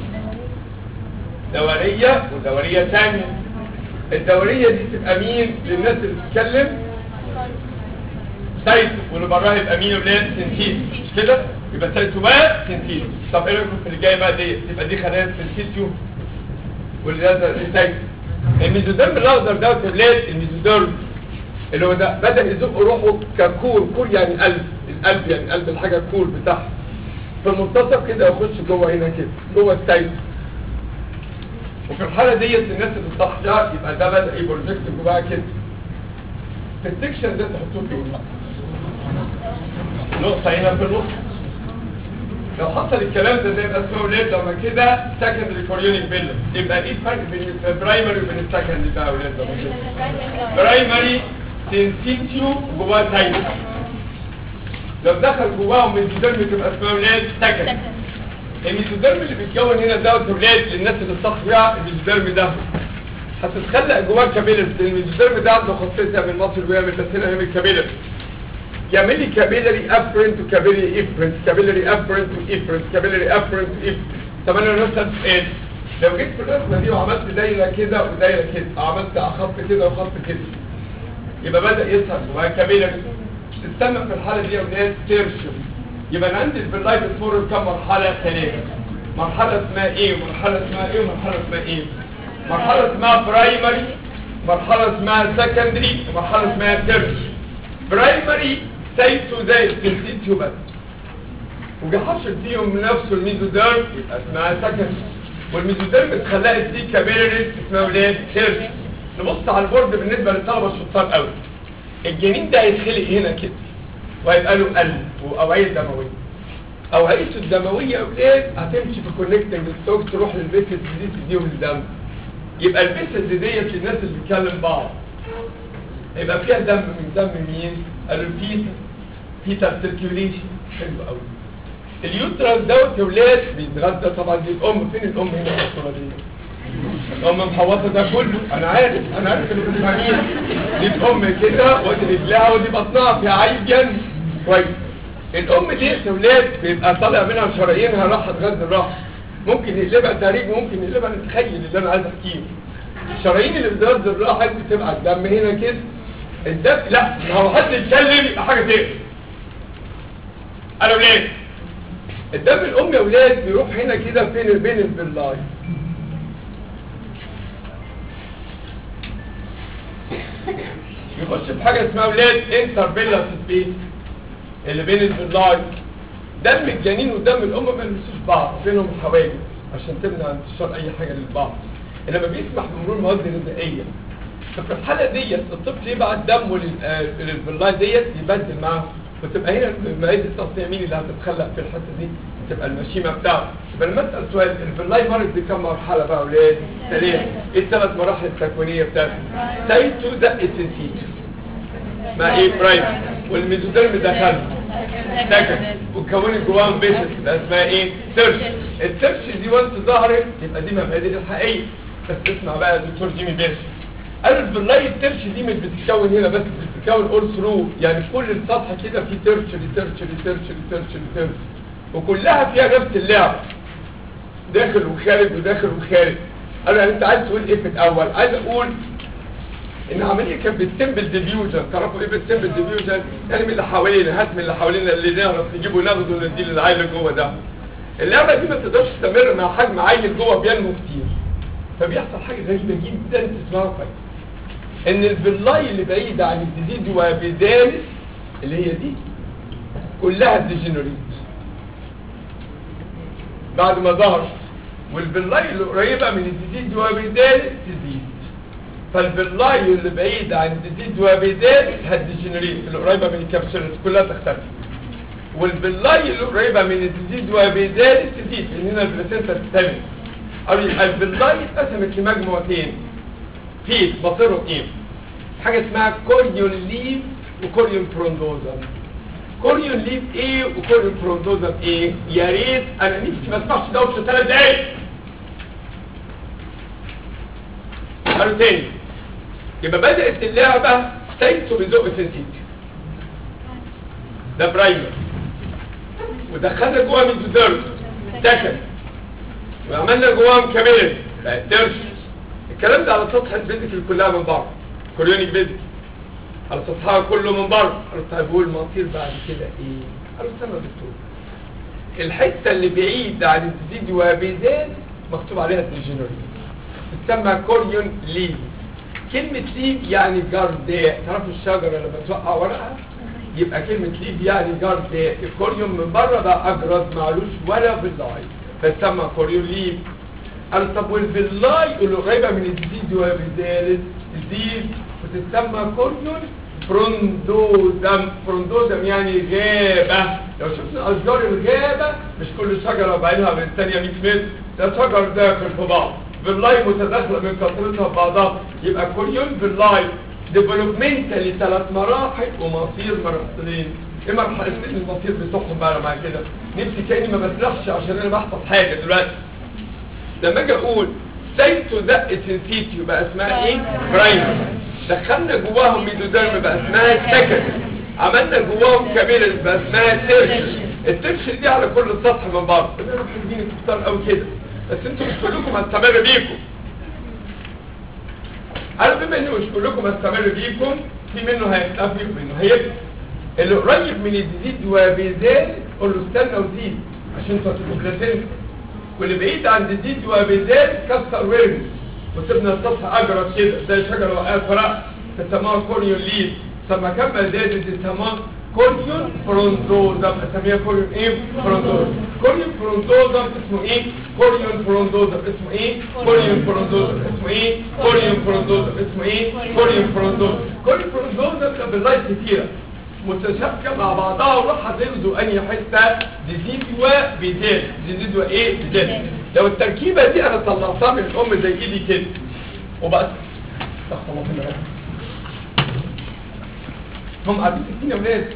دوريه ودوريه ثانيه الدوريه دي تبقى مين للناس اللي بتتكلم سايتو واللي براها يبقى مين ولاد سنسيتو مش كده يبقى سايتو بقى سنسيتو طب ايه رايكم في اللي جاي بقى دي يبقى دي خلايا سنسيتو واللي ده دي سايتو الميزوديرم الاخضر ده يا ولاد الميزوديرم اللي هو ده بدا يزق روحه ككور كور يعني قلب القلب يعني قلب الحاجه الكور بتاعها في المنتصف كده يخش جوه هنا كده جوه السايتو وفي الحاله ديت الناس اللي صاحيه يبقى ده بدا يبروجكت جواها كده في السكشن ده تحطوه فين نقطة هنا في النص لو حصل الكلام ده زي ما اسمه ولاد لما كده سكندري كوريونيك بيلر يبقى ايه الفرق بين البرايمري وبين السكندري بقى يا ولاد لما كده برايمري سينسيتيو جواه سايتو لو دخل جواهم ميزوديرم تبقى اسمها ولاد سكندري الميزوديرم اللي بيتكون هنا دوت ولاد للناس اللي صاحيه الميزوديرم ده هتتخلق جواه كابيلرز الميزوديرم ده عنده خاصيه يعمل مصر ويعمل بس هنا يعمل كابيلرز يعمل لي كابيلري افرنت وكابيلري افرنت كابيلري افرنت وافرنت كابيلري افرنت وافرنت طب انا نفس سؤال لو جيت في الرسمه دي وعملت دايره كده ودايره كده عملت خط كده وخط كده يبقى بدا يظهر جواه كابيلري تستنى في الحاله دي يا ولاد تيرشري يبقى انا عندي في اللايف سبور كم مرحله ثلاثه مرحله اسمها ايه ومرحله اسمها ايه ومرحله اسمها ايه مرحله اسمها برايمري مرحله اسمها سكندري ومرحله اسمها تيرشري برايمري سايتو زي السنسيتيو بس وجي حشر فيهم نفسه الميزوديرم يبقى اسمها سكندري والميزوديرم اتخلقت دي كابيلاريز اسمها ولاد تيرشري نبص على البورد بالنسبه للطلبه الشطار قوي الجنين ده هيتخلق هنا كده وهيبقى له قلب واوعيه دمويه اوعيته الدمويه يا اولاد هتمشي في كونكتنج ستوك تروح للفيسز دي تديهم الدم يبقى الفيسز ديت للناس اللي بتكلم بعض يبقى فيها دم من دم مين قالوا الفيتا فيتا سيركيوليشن حلو قوي اليوترس دوت يا ولاد بيتغذى طبعا دي الام فين الام هنا في الصوره دي الام محوطه ده كله انا عارف انا عارف اللي بتفهمين دي الام كده ودي رجلها ودي بطنها فيها عيب كويس الام دي يا ولاد بيبقى طالع منها شرايينها راحه تغذي الراحه ممكن يقلبها تهريج وممكن يقلبها نتخيل اللي انا عايز احكيه الشرايين اللي بتغذي الراحه دي بتبقى الدم هنا كده الدم لا ما هو حد يتكلم يبقى حاجه تاني انا ولاد الدم الام يا ولاد بيروح هنا كده فين بين البلاي يخش في حاجه اسمها ولاد انتر بيلا سبيس اللي بين البلاي دم الجنين ودم الام ما يلمسوش بعض بينهم حواجز عشان تمنع انتشار اي حاجه للبعض انما بيسمح بمرور مواد غذائيه ففي الحاله ديت الطفل يبعت دمه للبلاي ديت يبدل معاه وتبقى هنا مائده التصنيع مين اللي هتتخلق في الحته دي تبقى المشيمه بتاعته يبقى لما اسال سؤال البلاي مرض دي كم مرحله بقى اولاد ثلاثه ايه الثلاث مراحل التكوينيه بتاعته سايتو دق سنسيتو مع ايه برايم والميزوديرم دخل سكن وكونت جواهم بيسس ده اسمها ايه ترش الترش دي وانت ظهرت يبقى دي مبادئ الحقيقيه بس اسمع بقى يا دكتور جيمي باشا قالوا بالله الترش دي مش بتتكون هنا بس بتتكون اول ثرو يعني كل السطح كده فيه ترش ترش ترش ترش ترش وكلها فيها نفس اللعبه داخل وخارج وداخل وخارج قالوا يعني انت عايز تقول ايه في الاول عايز اقول ان عمليه كانت بتتم بالديفيوجن تعرفوا ايه بتتم بالديفيوجن يعني من اللي حوالينا هات من اللي حوالينا اللي نعرف نجيبه ناخده ونديه للعيل اللي جوه ده اللعبه دي ما تقدرش تستمر مع حجم عيل جوه بينمو كتير فبيحصل حاجه غريبه جدا تسمعوا كويس ان الفيلاي اللي بعيده عن الديزيز وبدالس اللي هي دي كلها ديجنريت بعد ما ظهر والفيلاي اللي قريبه من الديزيز وبدالس تزيد فالبلاي اللي بعيد عن الديزيد وبيدال هتديجنريت اللي قريبه من الكبسولات كلها تختفي والبلاي اللي قريبه من الديزيد وبيدال تزيد لان هنا البلاسينتا تستمر او يبقى البلاي اتقسمت لمجموعتين في بصيرهم ايه حاجه اسمها كوريون ليف وكوريون بروندوزم كوريون ليف ايه وكوريون بروندوزم ايه يا ريت انا نفسي ما اسمعش دوشه ثلاث دقايق قالوا تاني يبقى بدأت اللعبة سايتو بزق سنسيتي ده برايمر ودخلنا جواه ميزوديرم سكند وعملنا جواهم كاميرا بقت ترش الكلام ده على سطح الفيزيكال كلها من بره كوريونيك فيزيكال على سطحها كله من بره قالوا طيب والمصير بعد كده ايه قالوا استنى يا دكتور الحته اللي بعيده عن الديزيد وبيزاد مكتوب عليها ديجنري تسمى كوريون ليف كلمة ليف يعني جارداء تعرفوا الشجرة لما توقع ورقها يبقى كلمة ليف يعني جارداء الكوريون من بره بقى أجرد معلوش ولا باللاي فتسمى كوريون ليف قالوا طب والبلاي اللي قريبة من الزيد وبذلك الزيد وتسمى كوريون بروندوزم بروندوزم يعني غابة لو شفنا أشجار الغابة مش كل شجرة وبعدها من الثانية 100 متر ده شجر داخل في بعض باللاي متداخلة من كثرتها ببعضها يبقى كوريون باللاي ديفلوبمنتالي ثلاث مراحل ومصير مرحلتين ايه مرحلتين المصير بتوعهم بقى مع كده نفسي كاني ما بسرحش عشان انا بحفظ حاجه دلوقتي لما اجي اقول سايتو دق سنسيتي يبقى اسمها ايه برايمر دخلنا جواهم ميدوديرم بقى اسمها سكند عملنا جواهم كابيلز بقى اسمها تيرش التيرش دي على كل سطح من بره انا محتاجين كتار قوي كده بس انتوا مش كلكم هستمر بيكم انا بما انه مش كلكم هستمر بيكم في منه هيختفي ومنه هيبقى اللي قريب من الجديد وبيزال قول له استنى وزيد عشان انتوا هتبقوا بلاسينتا واللي بعيد عن الجديد وبيزال كسر ويرمي وسيبنا السطح اجرد كده زي شجره وقعت فرق تسموها كوريون ليف لما كمل زادت تسموها كوريون فرونزوزم اسميها كوريون ايه فرونزوزم كوريون فرونزوزم اسمه ايه كوريون فرونزوزم اسمه ايه كوريون فرونزوزم اسمه ايه كوريون فرونزوزم اسمه ايه كوريون فرونزوزم كوريون فرونزوزم ده باللايت كتيره متشابكه مع بعضها وراح هتغزو انهي حته ديزيدوا بيزيد ديزيدوا ايه بيزيد لو التركيبه دي انا طلعتها من الام زي ايدي كده وبس استغفر الله من الرحمة. هم قاعدين ساكتين يا ولاد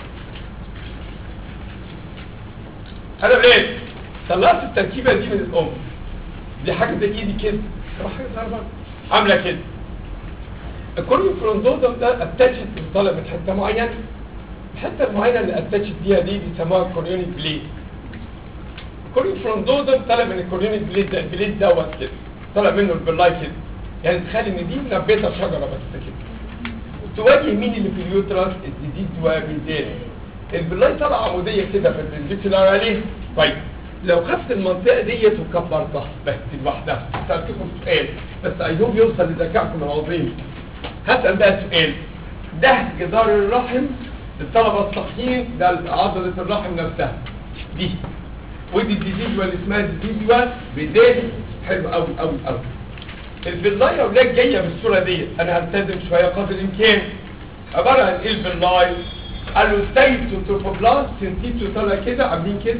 انا ولاد طلعت التركيبه دي من الام دي حاجه زي ايدي كده طب حاجه صغيره عامله كده الكوريو فرونزوزم ده اتاتشت طالع من حته معينه الحته المعينه اللي اتاتشت بيها دي بيسموها كوريونيك بليد الكوريو فرونزوزم طالع من الكوريونيك بليد ده البليد دوت كده طالع منه البلاي كده يعني تخيل ان دي نبته شجره بس كده تواجه مين اللي في اليوترس الجديد وبيزيد البلاي طالعه عموديه كده في الفنتيكولار عليه طيب لو خدت المنطقه ديت وكبرتها بس لوحدها سالتكم سؤال بس ايوب يوصل لذكائكم العظيم هسال بقى سؤال ده جدار الرحم للطلبه الصحيين ده عضله الرحم نفسها دي ودي الديزيدوا اللي اسمها ديزيدوا بدايه حلو قوي قوي قوي البلاي يا ولاد جايه بالصوره ديت انا هلتزم شويه قدر الامكان عباره عن ايه البلاي قالوا سايتو تروفوبلاست سنتيتو طالع كده عاملين كده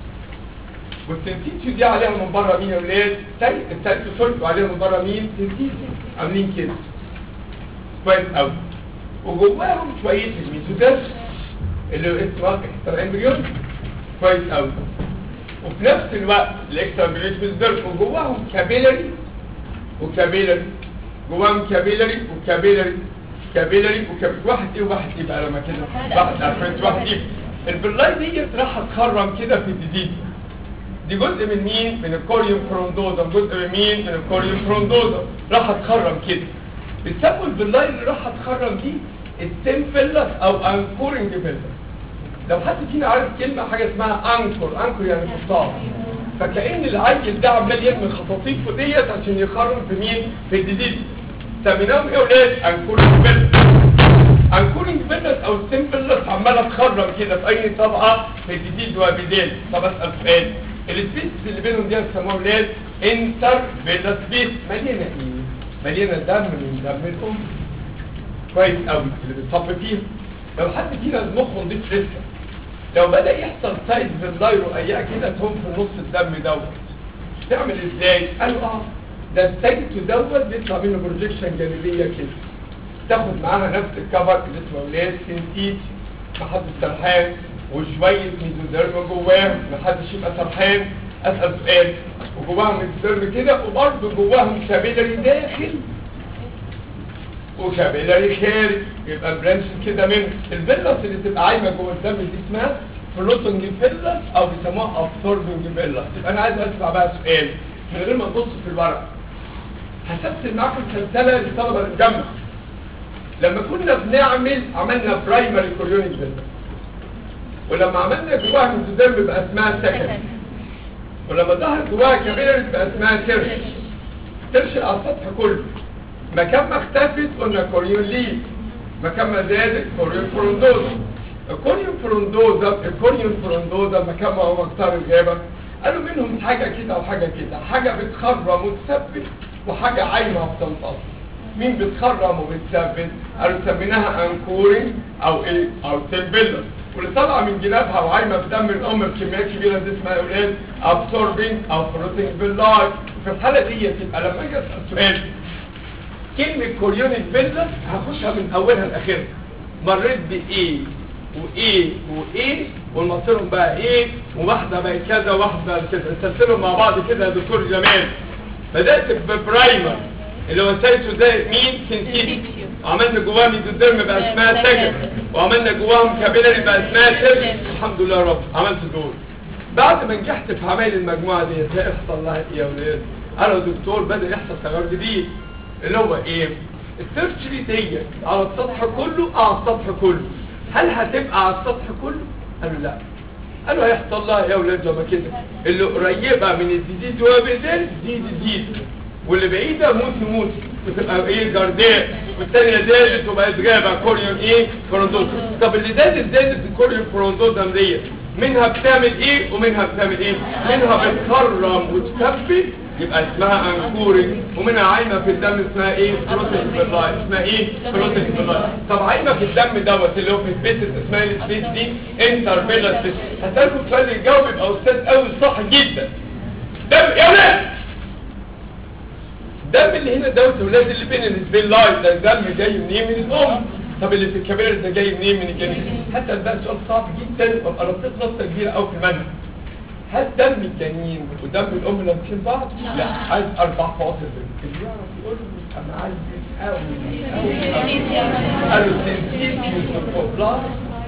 والسنتيتو دي عليها من بره مين يا ولاد السايتو سولت وعليها من بره مين سنتيتو عاملين كده كويس قوي وجواهم شويه الميزوديرم اللي هو اسمه اكسترا امبريون كويس قوي وفي نفس الوقت الاكسترا امبريون ميزوديرم وجواهم كابيلاري وكابيلاري جواهم كابيلاري وكابيلاري كابيلاري وكابيلاري واحد ايه وواحد ايه بقى لما كده واحد افرنت واحد ايه البلاي ديت راح تخرم كده في الديزيز دي جزء من مين من الكوريوم فروندوزم جزء من مين من الكوريوم فروندوزم راح تخرم كده بيسموا البلاي اللي راح تخرم دي السيمفيلس او انكورنج فيلس لو حد فينا عارف كلمه حاجه اسمها انكور انكور يعني خطاف فكأن العيل ده عمال يرمي خطاطيفه ديت عشان يخرم في مين في الديزيز سميناهم ايه ولاد انكورنج فيلس انكورنج فيلس او السيمفيلس عماله تخرم كده في اي طبقه في الديزيز وبيدين طب اسال سؤال السبيس اللي بينهم دي بيسموها ولاد انتر فيلا سبيس مليانه ايه مليانه دم من دم الام كويس قوي اللي بتصب فيها لو حد فينا مخه نضيف لسه لو بدا يحصل سايد بالدايرو اياه كده تهم في نص الدم دوت تعمل ازاي قالوا اه ده الساجتو دوت بيطلع منه بروجيكشن جانبيه كده تاخد معاها نفس الكفر اللي اسمه ولاد سنتيت محدش سرحان وشويه ميزوديرم جواه محدش يبقى سرحان اسال سؤال وجواهم ميزوديرم كده وبرضه جواهم كابيلاري داخل وكابيلاري خارج يبقى البرانش كده من الفيلس اللي تبقى عايمه جوه الدم دي اسمها فلوتنج فيلس او بيسموها ابسوربنج فيلس يبقى انا عايز اسمع بقى سؤال من غير ما تبص في الورق هسبت معاكم سلسله للطلبه الجامعه لما كنا بنعمل عملنا برايمري كوريونيك فيلس ولما عملنا جواها ميزوديرم بقى اسمها سكند ولما ظهر جواها كابيلاري بقى اسمها ترش ترش على السطح كله مكان ما اختفت قلنا كوريون ليف مكان ما زادت كوريون فروندوزا الكوريون فروندوزا الكوريون فروندوزا مكان ما هو مكتر الغابة قالوا منهم حاجة كده وحاجة كده حاجة بتخرم وتثبت وحاجة عايمة وبتنتصر مين بتخرم وبتثبت قالوا سميناها انكورين او ايه او تمبلر واللي طالعه من جنابها وعايمه في دم الام بكميات كبيره دي اسمها اولاد ابسوربنج او فروتنج باللايف في الحاله دي تبقى لما اجي اسال سؤال كلمة كوريونيك فيلا هخشها من اولها لاخرها مريت بايه وايه وايه والمصيرهم بقى ايه وواحدة بقى كذا واحدة كذا نسلسلهم مع بعض كده يا دكتور جمال بدأت ببرايمر اللي هو سايتو ده مين سنتيتي وعملنا جواهم ميزوديرم بقى اسمها سكن وعملنا جواهم كابيلاري بقى اسمها ترش الحمد لله يا رب عملت دول بعد ما نجحت في عمايل المجموعة دي ازاي يحصل لها ايه يا ولاد قالوا يا دكتور بدأ يحصل تغير جديد اللي هو ايه السيرشري دي على السطح كله اه على السطح كله هل هتبقى على السطح كله قالوا لا قالوا هيحصل لها يا ولاد زي ما كده اللي قريبه من الديزيز وهو بيزيد دي ديزيز واللي بعيده موت موت وتبقى ايه جرداء والثانيه زادت وبقت غابه كوريون ايه فروندوز طب اللي زادت زادت الكوريون فروندوز ديت منها بتعمل ايه ومنها بتعمل ايه منها بتخرم وتثبت يبقى اسمها انكوري ومنها عايمه في الدم اسمها ايه بروتين باللايف اسمها ايه بروتين باللايف طب عايمه في الدم دوت اللي هو في السبيس اسمها السبيس دي انتر بيلا سبيس هسألكم سؤال يجاوب يبقى استاذ قوي صح جدا دم يا ولاد الدم اللي هنا دوت يا ولاد اللي بين السبين لايف ده الدم جاي منين من الام طب اللي في الكبير ده جاي منين من الجنين حتى ده سؤال صعب جدا وابقى رصيت نقطه كبيره قوي في المنهج هل دم الجنين ودم الام لامسين بعض؟ لا عايز اربع فواصل بينهم اللي يعرف يقول لي انا عايز قوي قالوا سنتيت ميزوكوبلاست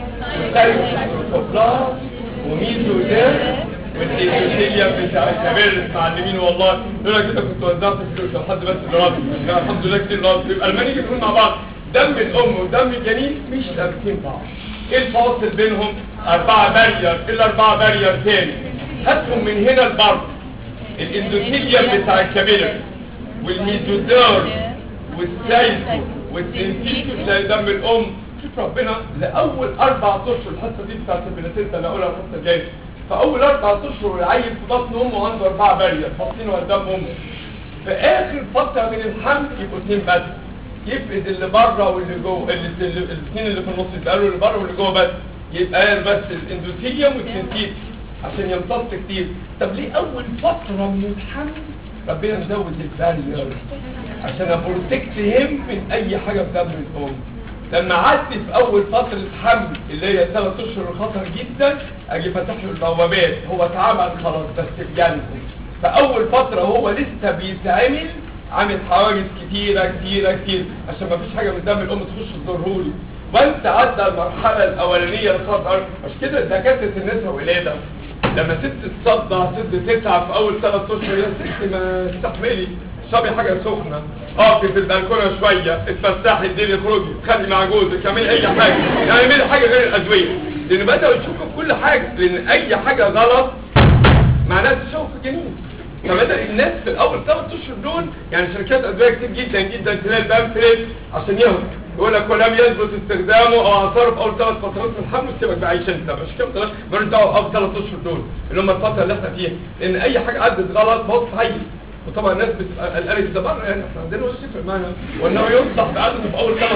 وسايكوبلاست وميزو ده والايثيليوم بتاع الكبير معلمين والله يقول لك كده كنت وزعت فلوس لو حد بس اللي راضي الحمد لله كتير راضي يبقى الماني يكون مع بعض دم الام ودم الجنين مش لامسين بعض ايه الفاصل بينهم اربعة بارير الاربعة بارير تاني هاتهم من هنا لبره الاندوثيليوم بتاع الكابيلر والميزوديرم والسايتو والسنتيتو زي دم الام شوف ربنا لاول اربع اشهر الحصه دي بتاعت البلاتينتا اللي هقولها الحصه الجايه فاول اربع اشهر العيل في بطن امه عنده اربعه بارير حاطينه قدام امه في اخر فتره من الحمل يبقوا اثنين بس يفقد اللي بره واللي جوه الاثنين اللي في النص يبقى له اللي بره واللي جوه بس يبقى بس الاندوثيليوم والسنتيتو عشان يمتص كتير طب ليه اول فترة من الحمل ربنا مزود البارير عشان ابروتكت هم من اي حاجة في دم الام لما عدت في اول فترة حمل اللي هي ثلاث اشهر خطر جدا اجي فاتح له البوابات هو اتعمل خلاص بس بجنبه فاول فترة هو لسه بيتعمل عامل حواجز كتيرة كتيرة كتير عشان ما فيش حاجة من دم الام تخش تضرهولي وانت عدى المرحلة الاولانية الخطر مش كده دكاترة النساء ولادة لما ست تصدع ست تتعب في اول ثلاث اشهر يا ست ما استحملي اشربي حاجه سخنه اقفي في البلكونه شويه اتفسحي اديني اخرجي خلي مع جوزك اعملي اي حاجه يعني اعملي حاجه غير الادويه لان بداوا يشوفوا في كل حاجه لان اي حاجه غلط معناها تشوف في الجنين فبدا الناس في الاول ثلاث اشهر دول يعني شركات ادويه كتير جدا جدا تلاقي البامفلت عشان يهرب يقول لك ولم يثبت استخدامه او اثاره في اول ثلاث فترات من الحمل سيبك بقى عيش انت مش كام ثلاث مالوش دعوه اول ثلاث اشهر دول اللي هم الفتره اللي احنا فيها لان اي حاجه عدت غلط بص هي وطبعا الناس بتبقى قلقانه ده بره يعني احنا عندنا وش يفرق معانا وانه ينصح بعدد في اول خمس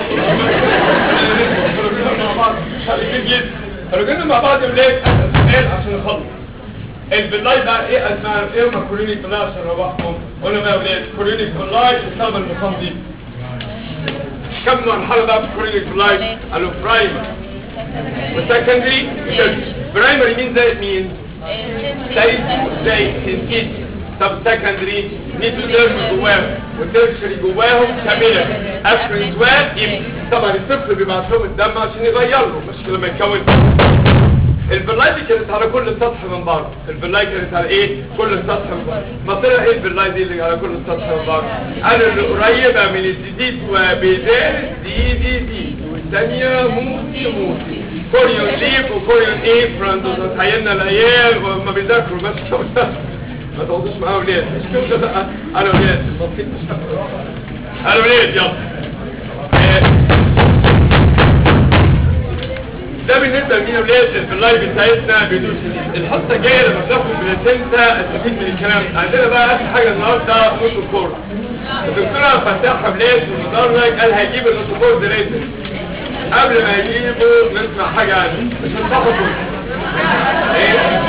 شهور مع بعض خارجين جدا خارجين مع بعض يا ولاد اسال سؤال عشان نخلص البلاي بقى ايه اسمها ايه هما كوريونيك بلاي عشان نروحهم قلنا بقى يا ولاد كوريونيك بلاي بسبب المصاب دي كم مرحله بقى في كوريونيك بلاي قالوا برايمر وسكندري برايمري مين زائد مين زائد زائد سنتيت طب سكندري نيتوديرم جواهم والترشري جواهم كاملة اسفرين سواد يبقى طبعا الطفل بيبعت لهم الدم عشان يغير له مش لما يكون البلاي دي كانت على كل سطح من بره البلاي كانت على ايه كل سطح من بره ما طلع ايه البلاي دي اللي على كل سطح من بره قالوا اللي قريبه من الزيت وبدال دي دي دي والثانيه موسي موسي كوريون ليف وكوريون ايه فرانزوس تحيلنا الايام وما بيذاكروا بس ما تقعدوش معاه ولاد مش كده بقى انا ولاد النصيب مش انا ولاد يلا آه، ده بالنسبه لمين ولاد اللايف بتاعتنا بدون شديد الحصه الجايه لما بناخد بلاتنتا استفيد من الكلام عندنا بقى اخر حاجه النهارده نوتو كور الدكتوره فتاح بلاد في المدرج قال هيجيب النوتو كور دلوقتي قبل ما يجيبوا نسمع حاجه عنه مش هنصحوا ايه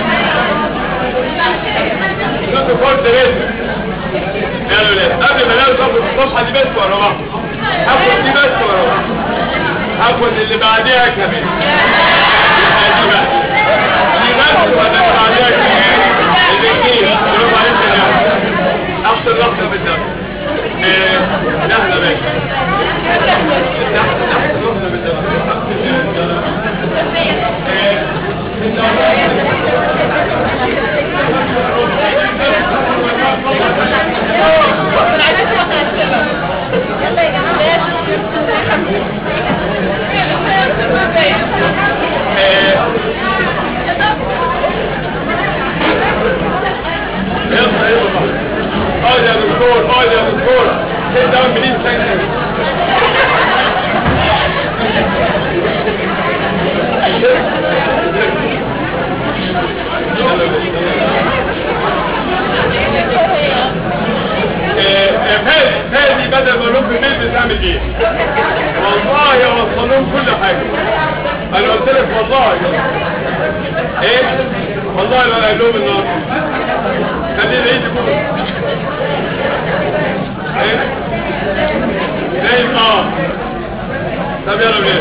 نوتو كور دلوقتي يا ولاد قبل ما نلاقي صفحه الصفحه دي بس ورا بعض هاخد دي بس ورا بعض هاخد اللي بعديها كمان دي بقى دي بس ولا اللي بعديها كمان الاثنين برافو عليك يا نهى. احسن لحظه بالدم آه، نهله باشا احسن احسن لحظه بالدم يلا يا يلا يلا اقعد يا دكتور اقعد يا دكتور sit down please thank you آه، آه، فادي فادي بدل ما نروح البيت بتعمل ايه؟ والله وصلهم كل حاجه انا قلت لك والله ايه؟ والله ما قال لهم النهارده خلينا العيد يكون ايه؟ نايم اه طب يلا بينا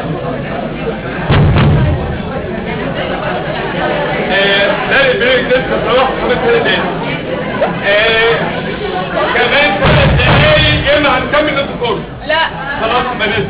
آه، لا البريك لسه صلاح كمان ثلاث دقايق آه، كمان ثلاث دقايق يا اما هنكمل نص كورس لا خلاص ما نزل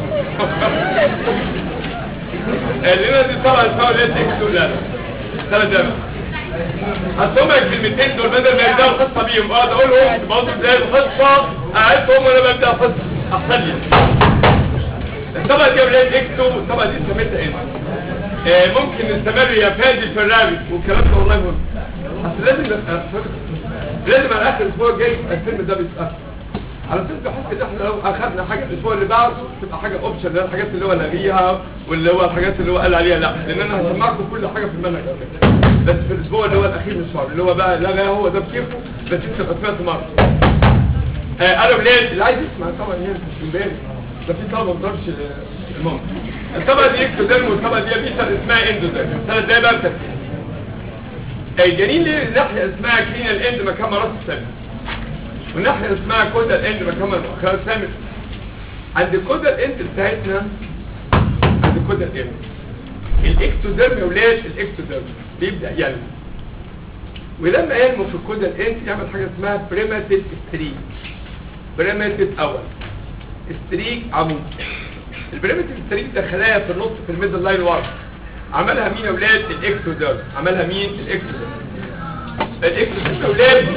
لنا دي طبعا اسمها ولاد اكس ولا لا ثلاث دقايق اصل هما الكلمتين دول بدل ما يبداوا القصه بيهم اقعد اقولهم برضه زي القصه قعدتهم وانا ببدا القصه احسن لي الطبقه دي يا ولاد اكتو الطبقه دي سميتها ايه؟ آه، ممكن نستمر يا فادي في الرابط والكلام ده والله مهم اصل لازم نبقى لازم على اخر الاسبوع الجاي يبقى الفيلم ده بيتاخر على اساس بحس ان احنا لو اخذنا حاجه الاسبوع اللي بعده تبقى حاجه اوبشن اللي هي الحاجات اللي هو لغيها واللي هو الحاجات اللي هو قال عليها لا لان انا هسمعكم كل حاجه في المنهج على فكرة. بس في الاسبوع اللي هو الاخير من الشهر اللي هو بقى لغى هو ده بكيفه بس انت تبقى سمعت مره آه انا ولاد اللي عايز يسمع طبعا هنا مش امبارح ده في طلبه ما بتقدرش المهم الطبقه دي اكتوديرم والطبقه دي بيتا اسمها اندوديرم ثلاث دقايق بقى بتركيز الجنين ليه ناحيه اسمها كلينال اند مكان راس السامي والناحيه اسمها كودال اند مكان مؤخر السامي عند الكودال اند بتاعتنا عند الكودال اند الاكتوديرم يا ولاد الاكتوديرم بيبدا ينمو ولما ينمو في الكودال اند يعمل حاجه اسمها بريماتيف ستريك بريماتيف اول ستريك عمود البريماتيف ستريك ده خلايا في النص في الميدل لاين ورا عملها مين يا ولاد الاكتوديرم عملها مين الاكتوديرم الاكتوديرم يا ولاد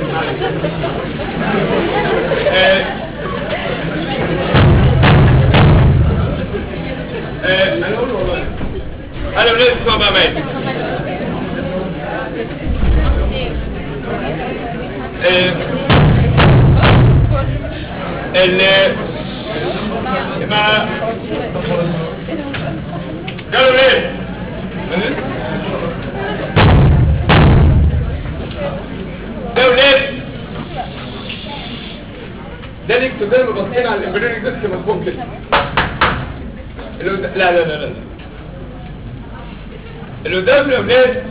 آه، آه، انا اقول والله انا ولاد اسمع بقى معايا آه، ال مع قالوا ليه ده ولاد الاكتوديرم باصين على الامبريونيك ديسك من فوق كده اللي قدام لا لا لا لا اللي قدام يا ولاد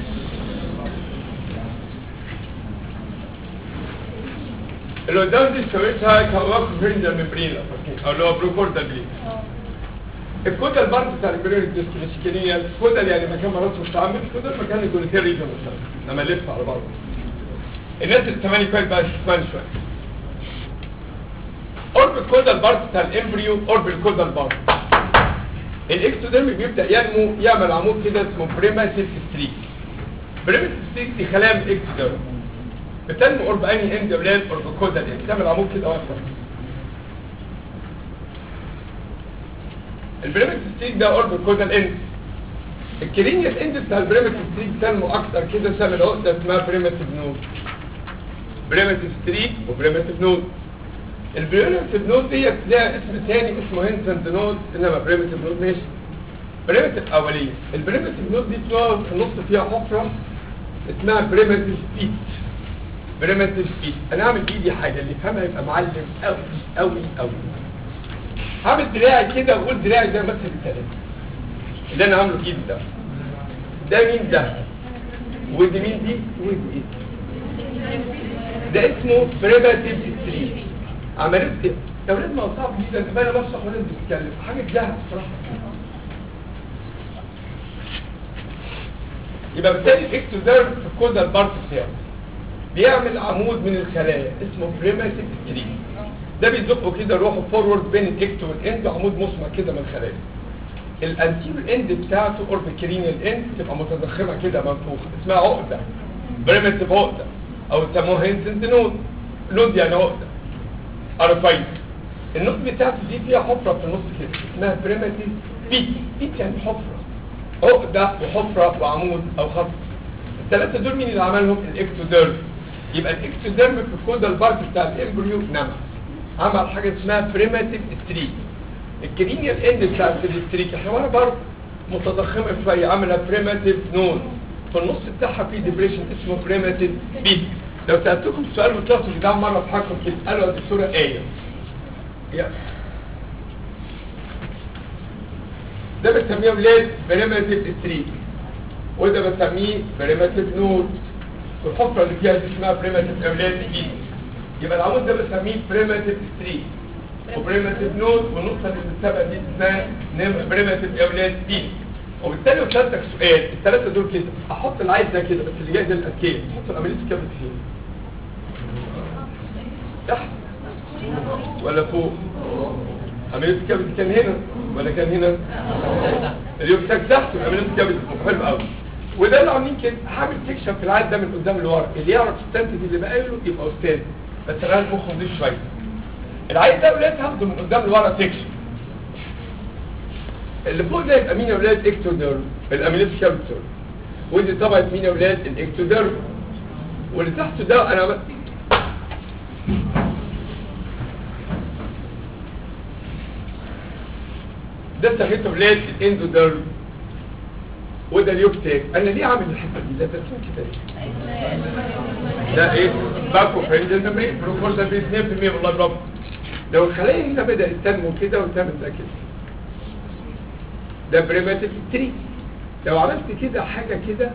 اللي قدام دي سويتها كواكو فرنجر ممبرينا او اللي هو بروكوردا بليد الكودا البارت بتاع الامبريونيك ديسك مش كنية الكودا اللي يعني مكان مراسه مستعمل الكودا مكان الجونيتير ريجن مثلا لما نلف على بعض الناس اللي سامعني كويس بقى تسمعني شويه قرب الكودال بارت بتاع الامبريو قرب الكودال بارت الاكتوديرم بيبدا ينمو يعمل عمود كده اسمه بريماتيف ستريك بريماتيف ستريك دي خلايا من الاكتوديرم بتنمو قرب انهي اند يا ولاد قرب الكودال اند تعمل عمود كده واقف البريماتيف ستريك ده قرب الكودال اند الكرينيال اند بتاع البريماتيف ستريك تنمو اكتر كده تعمل عقده اسمها بريماتيف نود بريماتيف ستريك وبريماتيف نود البريمتيف نود ديت ليها اسم ثاني اسمه هينسنت نود انما بريمتيف نود ماشي بريمتيف اوليه البريمتيف نود دي بتقعد في النص فيها حفره اسمها بريمتيف بيت بريمتيف بيت انا هعمل بايدي حاجه اللي يفهمها يبقى معلم قوي قوي قوي هعمل دراعي كده واقول دراعي ده مثل الثلاثه اللي انا عامله بايدي ده ده مين ده ودي مين دي ودي ايه ده اسمه بريمتيف ستريت عمليه ايه؟ يا ولاد ما هو صعب جدا ما انا بشرح ولاد بتتكلم حاجه جهل بصراحه يبقى بالتالي الاكتوديرم في الكودال بارت بتاعه بيعمل عمود من الخلايا اسمه بريماتيف ستريك ده بيزقه كده روحه فورورد بين الاكتو والاند عمود مسمع كده من الخلايا الانتيريور اند بتاعته قرب الكرينيال اند تبقى متضخمه كده منفوخه اسمها عقده بريماتيف عقده او يسموها هينسنت نود نود يعني عقده ارفايت النود بتاعته دي فيها حفره في النص كده اسمها بريماتيف بيت بيت يعني حفره عقده وحفره وعمود او خط الثلاثه دول مين اللي عملهم الاكتوديرم يبقى الاكتوديرم في الكودال بارت بتاع الامبريو نما عمل حاجه اسمها بريماتيف ستريك الكرينيال اند بتاع الستريك الحوار برضه متضخمه شويه عامله بريماتيف نود في النص بتاعها في ديبريشن اسمه بريماتيف بيت لو سالتكم سؤال وطلعتوا يا جدعان مره في حكم كده قالوا يا دكتوره ايه يا ده بنسميه ولاد بريماتيف ستريك وده بسميه بريماتيف نود والحفره اللي فيها دي اسمها بريماتيف اولاد دي يبقى العمود ده بسميه بريماتيف ستريك وبريماتيف نود والنقطه اللي بتتبع دي اسمها بريماتيف اولاد دي وبالتالي لو سالتك سؤال الثلاثه دول كده احط العيل ده كده بس اللي جاي ده الاذكياء احط الاميليس كابت فين تحت ولا فوق اميليس كابت كان هنا ولا كان هنا اليوكساك تحت والاميليس كابت فوق حلو قوي وده اللي عاملين كده هعمل سيكشن في العيل ده من قدام لورا اللي يعرف يستنتج اللي بقاله يبقى استاذ بس انا مخه نضيف شويه العيل ده ولاد هاخده من قدام لورا سيكشن اللي فوق ده يبقى مين يا ولاد اكتوديرم الاميليس كابتور ودي طبعا مين يا ولاد الاكتوديرم واللي تحته ده انا ب... ده سميته ولاد الاندوديرم وده اليوكتاك انا ليه عامل الحته دي ده ترسيم كده ليه؟ ده ايه باكو فرنجل ميمبرين بروكول ده بي 2% والله برافو لو الخلايا هنا بدات تنمو كده وتعمل ده كده ده بريماتيف ستريك لو عملت كده حاجه كده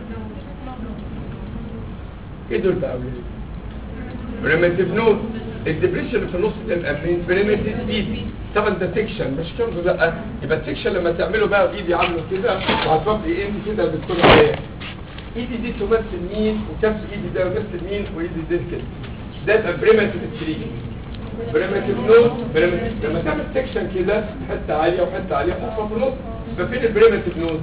ايه دول بقى ولاد بريماتيف نود الدبريشن اللي في النص ده الامين بريماتيف سبيد طبعا ده سيكشن مش كده لا يبقى السيكشن لما تعمله بقى بايدي عامله كده وهتفضل ايه انت كده دكتور عليا ايدي دي تمثل مين وكف ايدي ده يمثل مين وايدي دي كده ده يبقى بريماتيف ستريك بريماتيف نود بريماتيف لما تعمل سيكشن كده حته عاليه وحته عاليه حفره في النص يبقى فين البريماتيف نود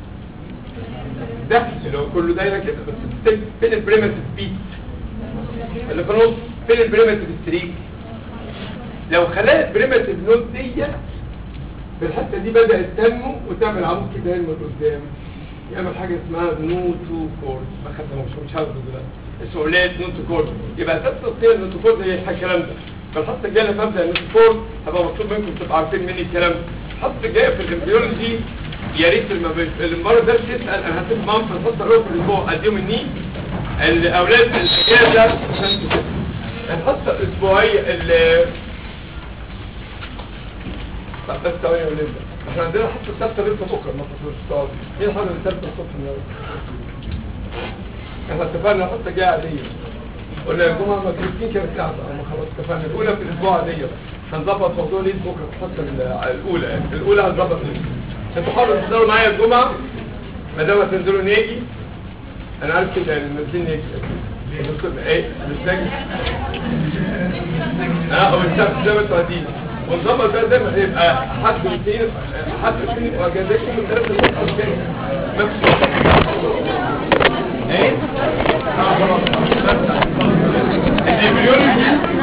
ده اللي هو كله دايره كده بس فين البريماتيف بيت اللي في النص فين البريماتيف ستريك لو خلايا البريماتيف نود ديت في الحته دي بدات تنمو وتعمل عمود كده من قدام يعمل حاجه اسمها نوتو كورد ما خدناهوش مش هاخده دلوقتي اسمه ولاد نوتو كورد يبقى اساس تصنيع النوتو كورد هي الكلام ده فالحصه الجايه لما ابدا النوتو كورد هبقى مطلوب منكم تبقوا عارفين مني الكلام ده الحصه الجايه في الامبريولوجي يا ريت المره ده تسال انا هسيب مام في الحصه الاولى في الاسبوع اديهم النيل الاولاد الاجازه الحصه الاسبوعيه طب بس ثواني يا ولاد احنا عندنا حصه ثالثه لسه بكره ما تفوتوش تقعد ايه الحاجه اللي ثالثه الصبح النهارده احنا اتفقنا الحصه الجايه عاديه قلنا يا جماعه ما كريستين كانت قاعده اما خلاص اتفقنا الاولى في الاسبوع عاديه هنظبط موضوع ليد بكره في الحصه ال- الاولى يعني الاولى هنظبط ليد انتوا حاولوا تحضروا معايا الجمعه ما دام هتنزلوا نيجي انا عارف كده يعني نازلين نيجي بص ايه مستني اه او السبت زي ما انتوا عايزين ونظبط بقى زي ما يبقى حد الاثنين حد الاثنين يبقى اجازتكم من ثلاثة الصبح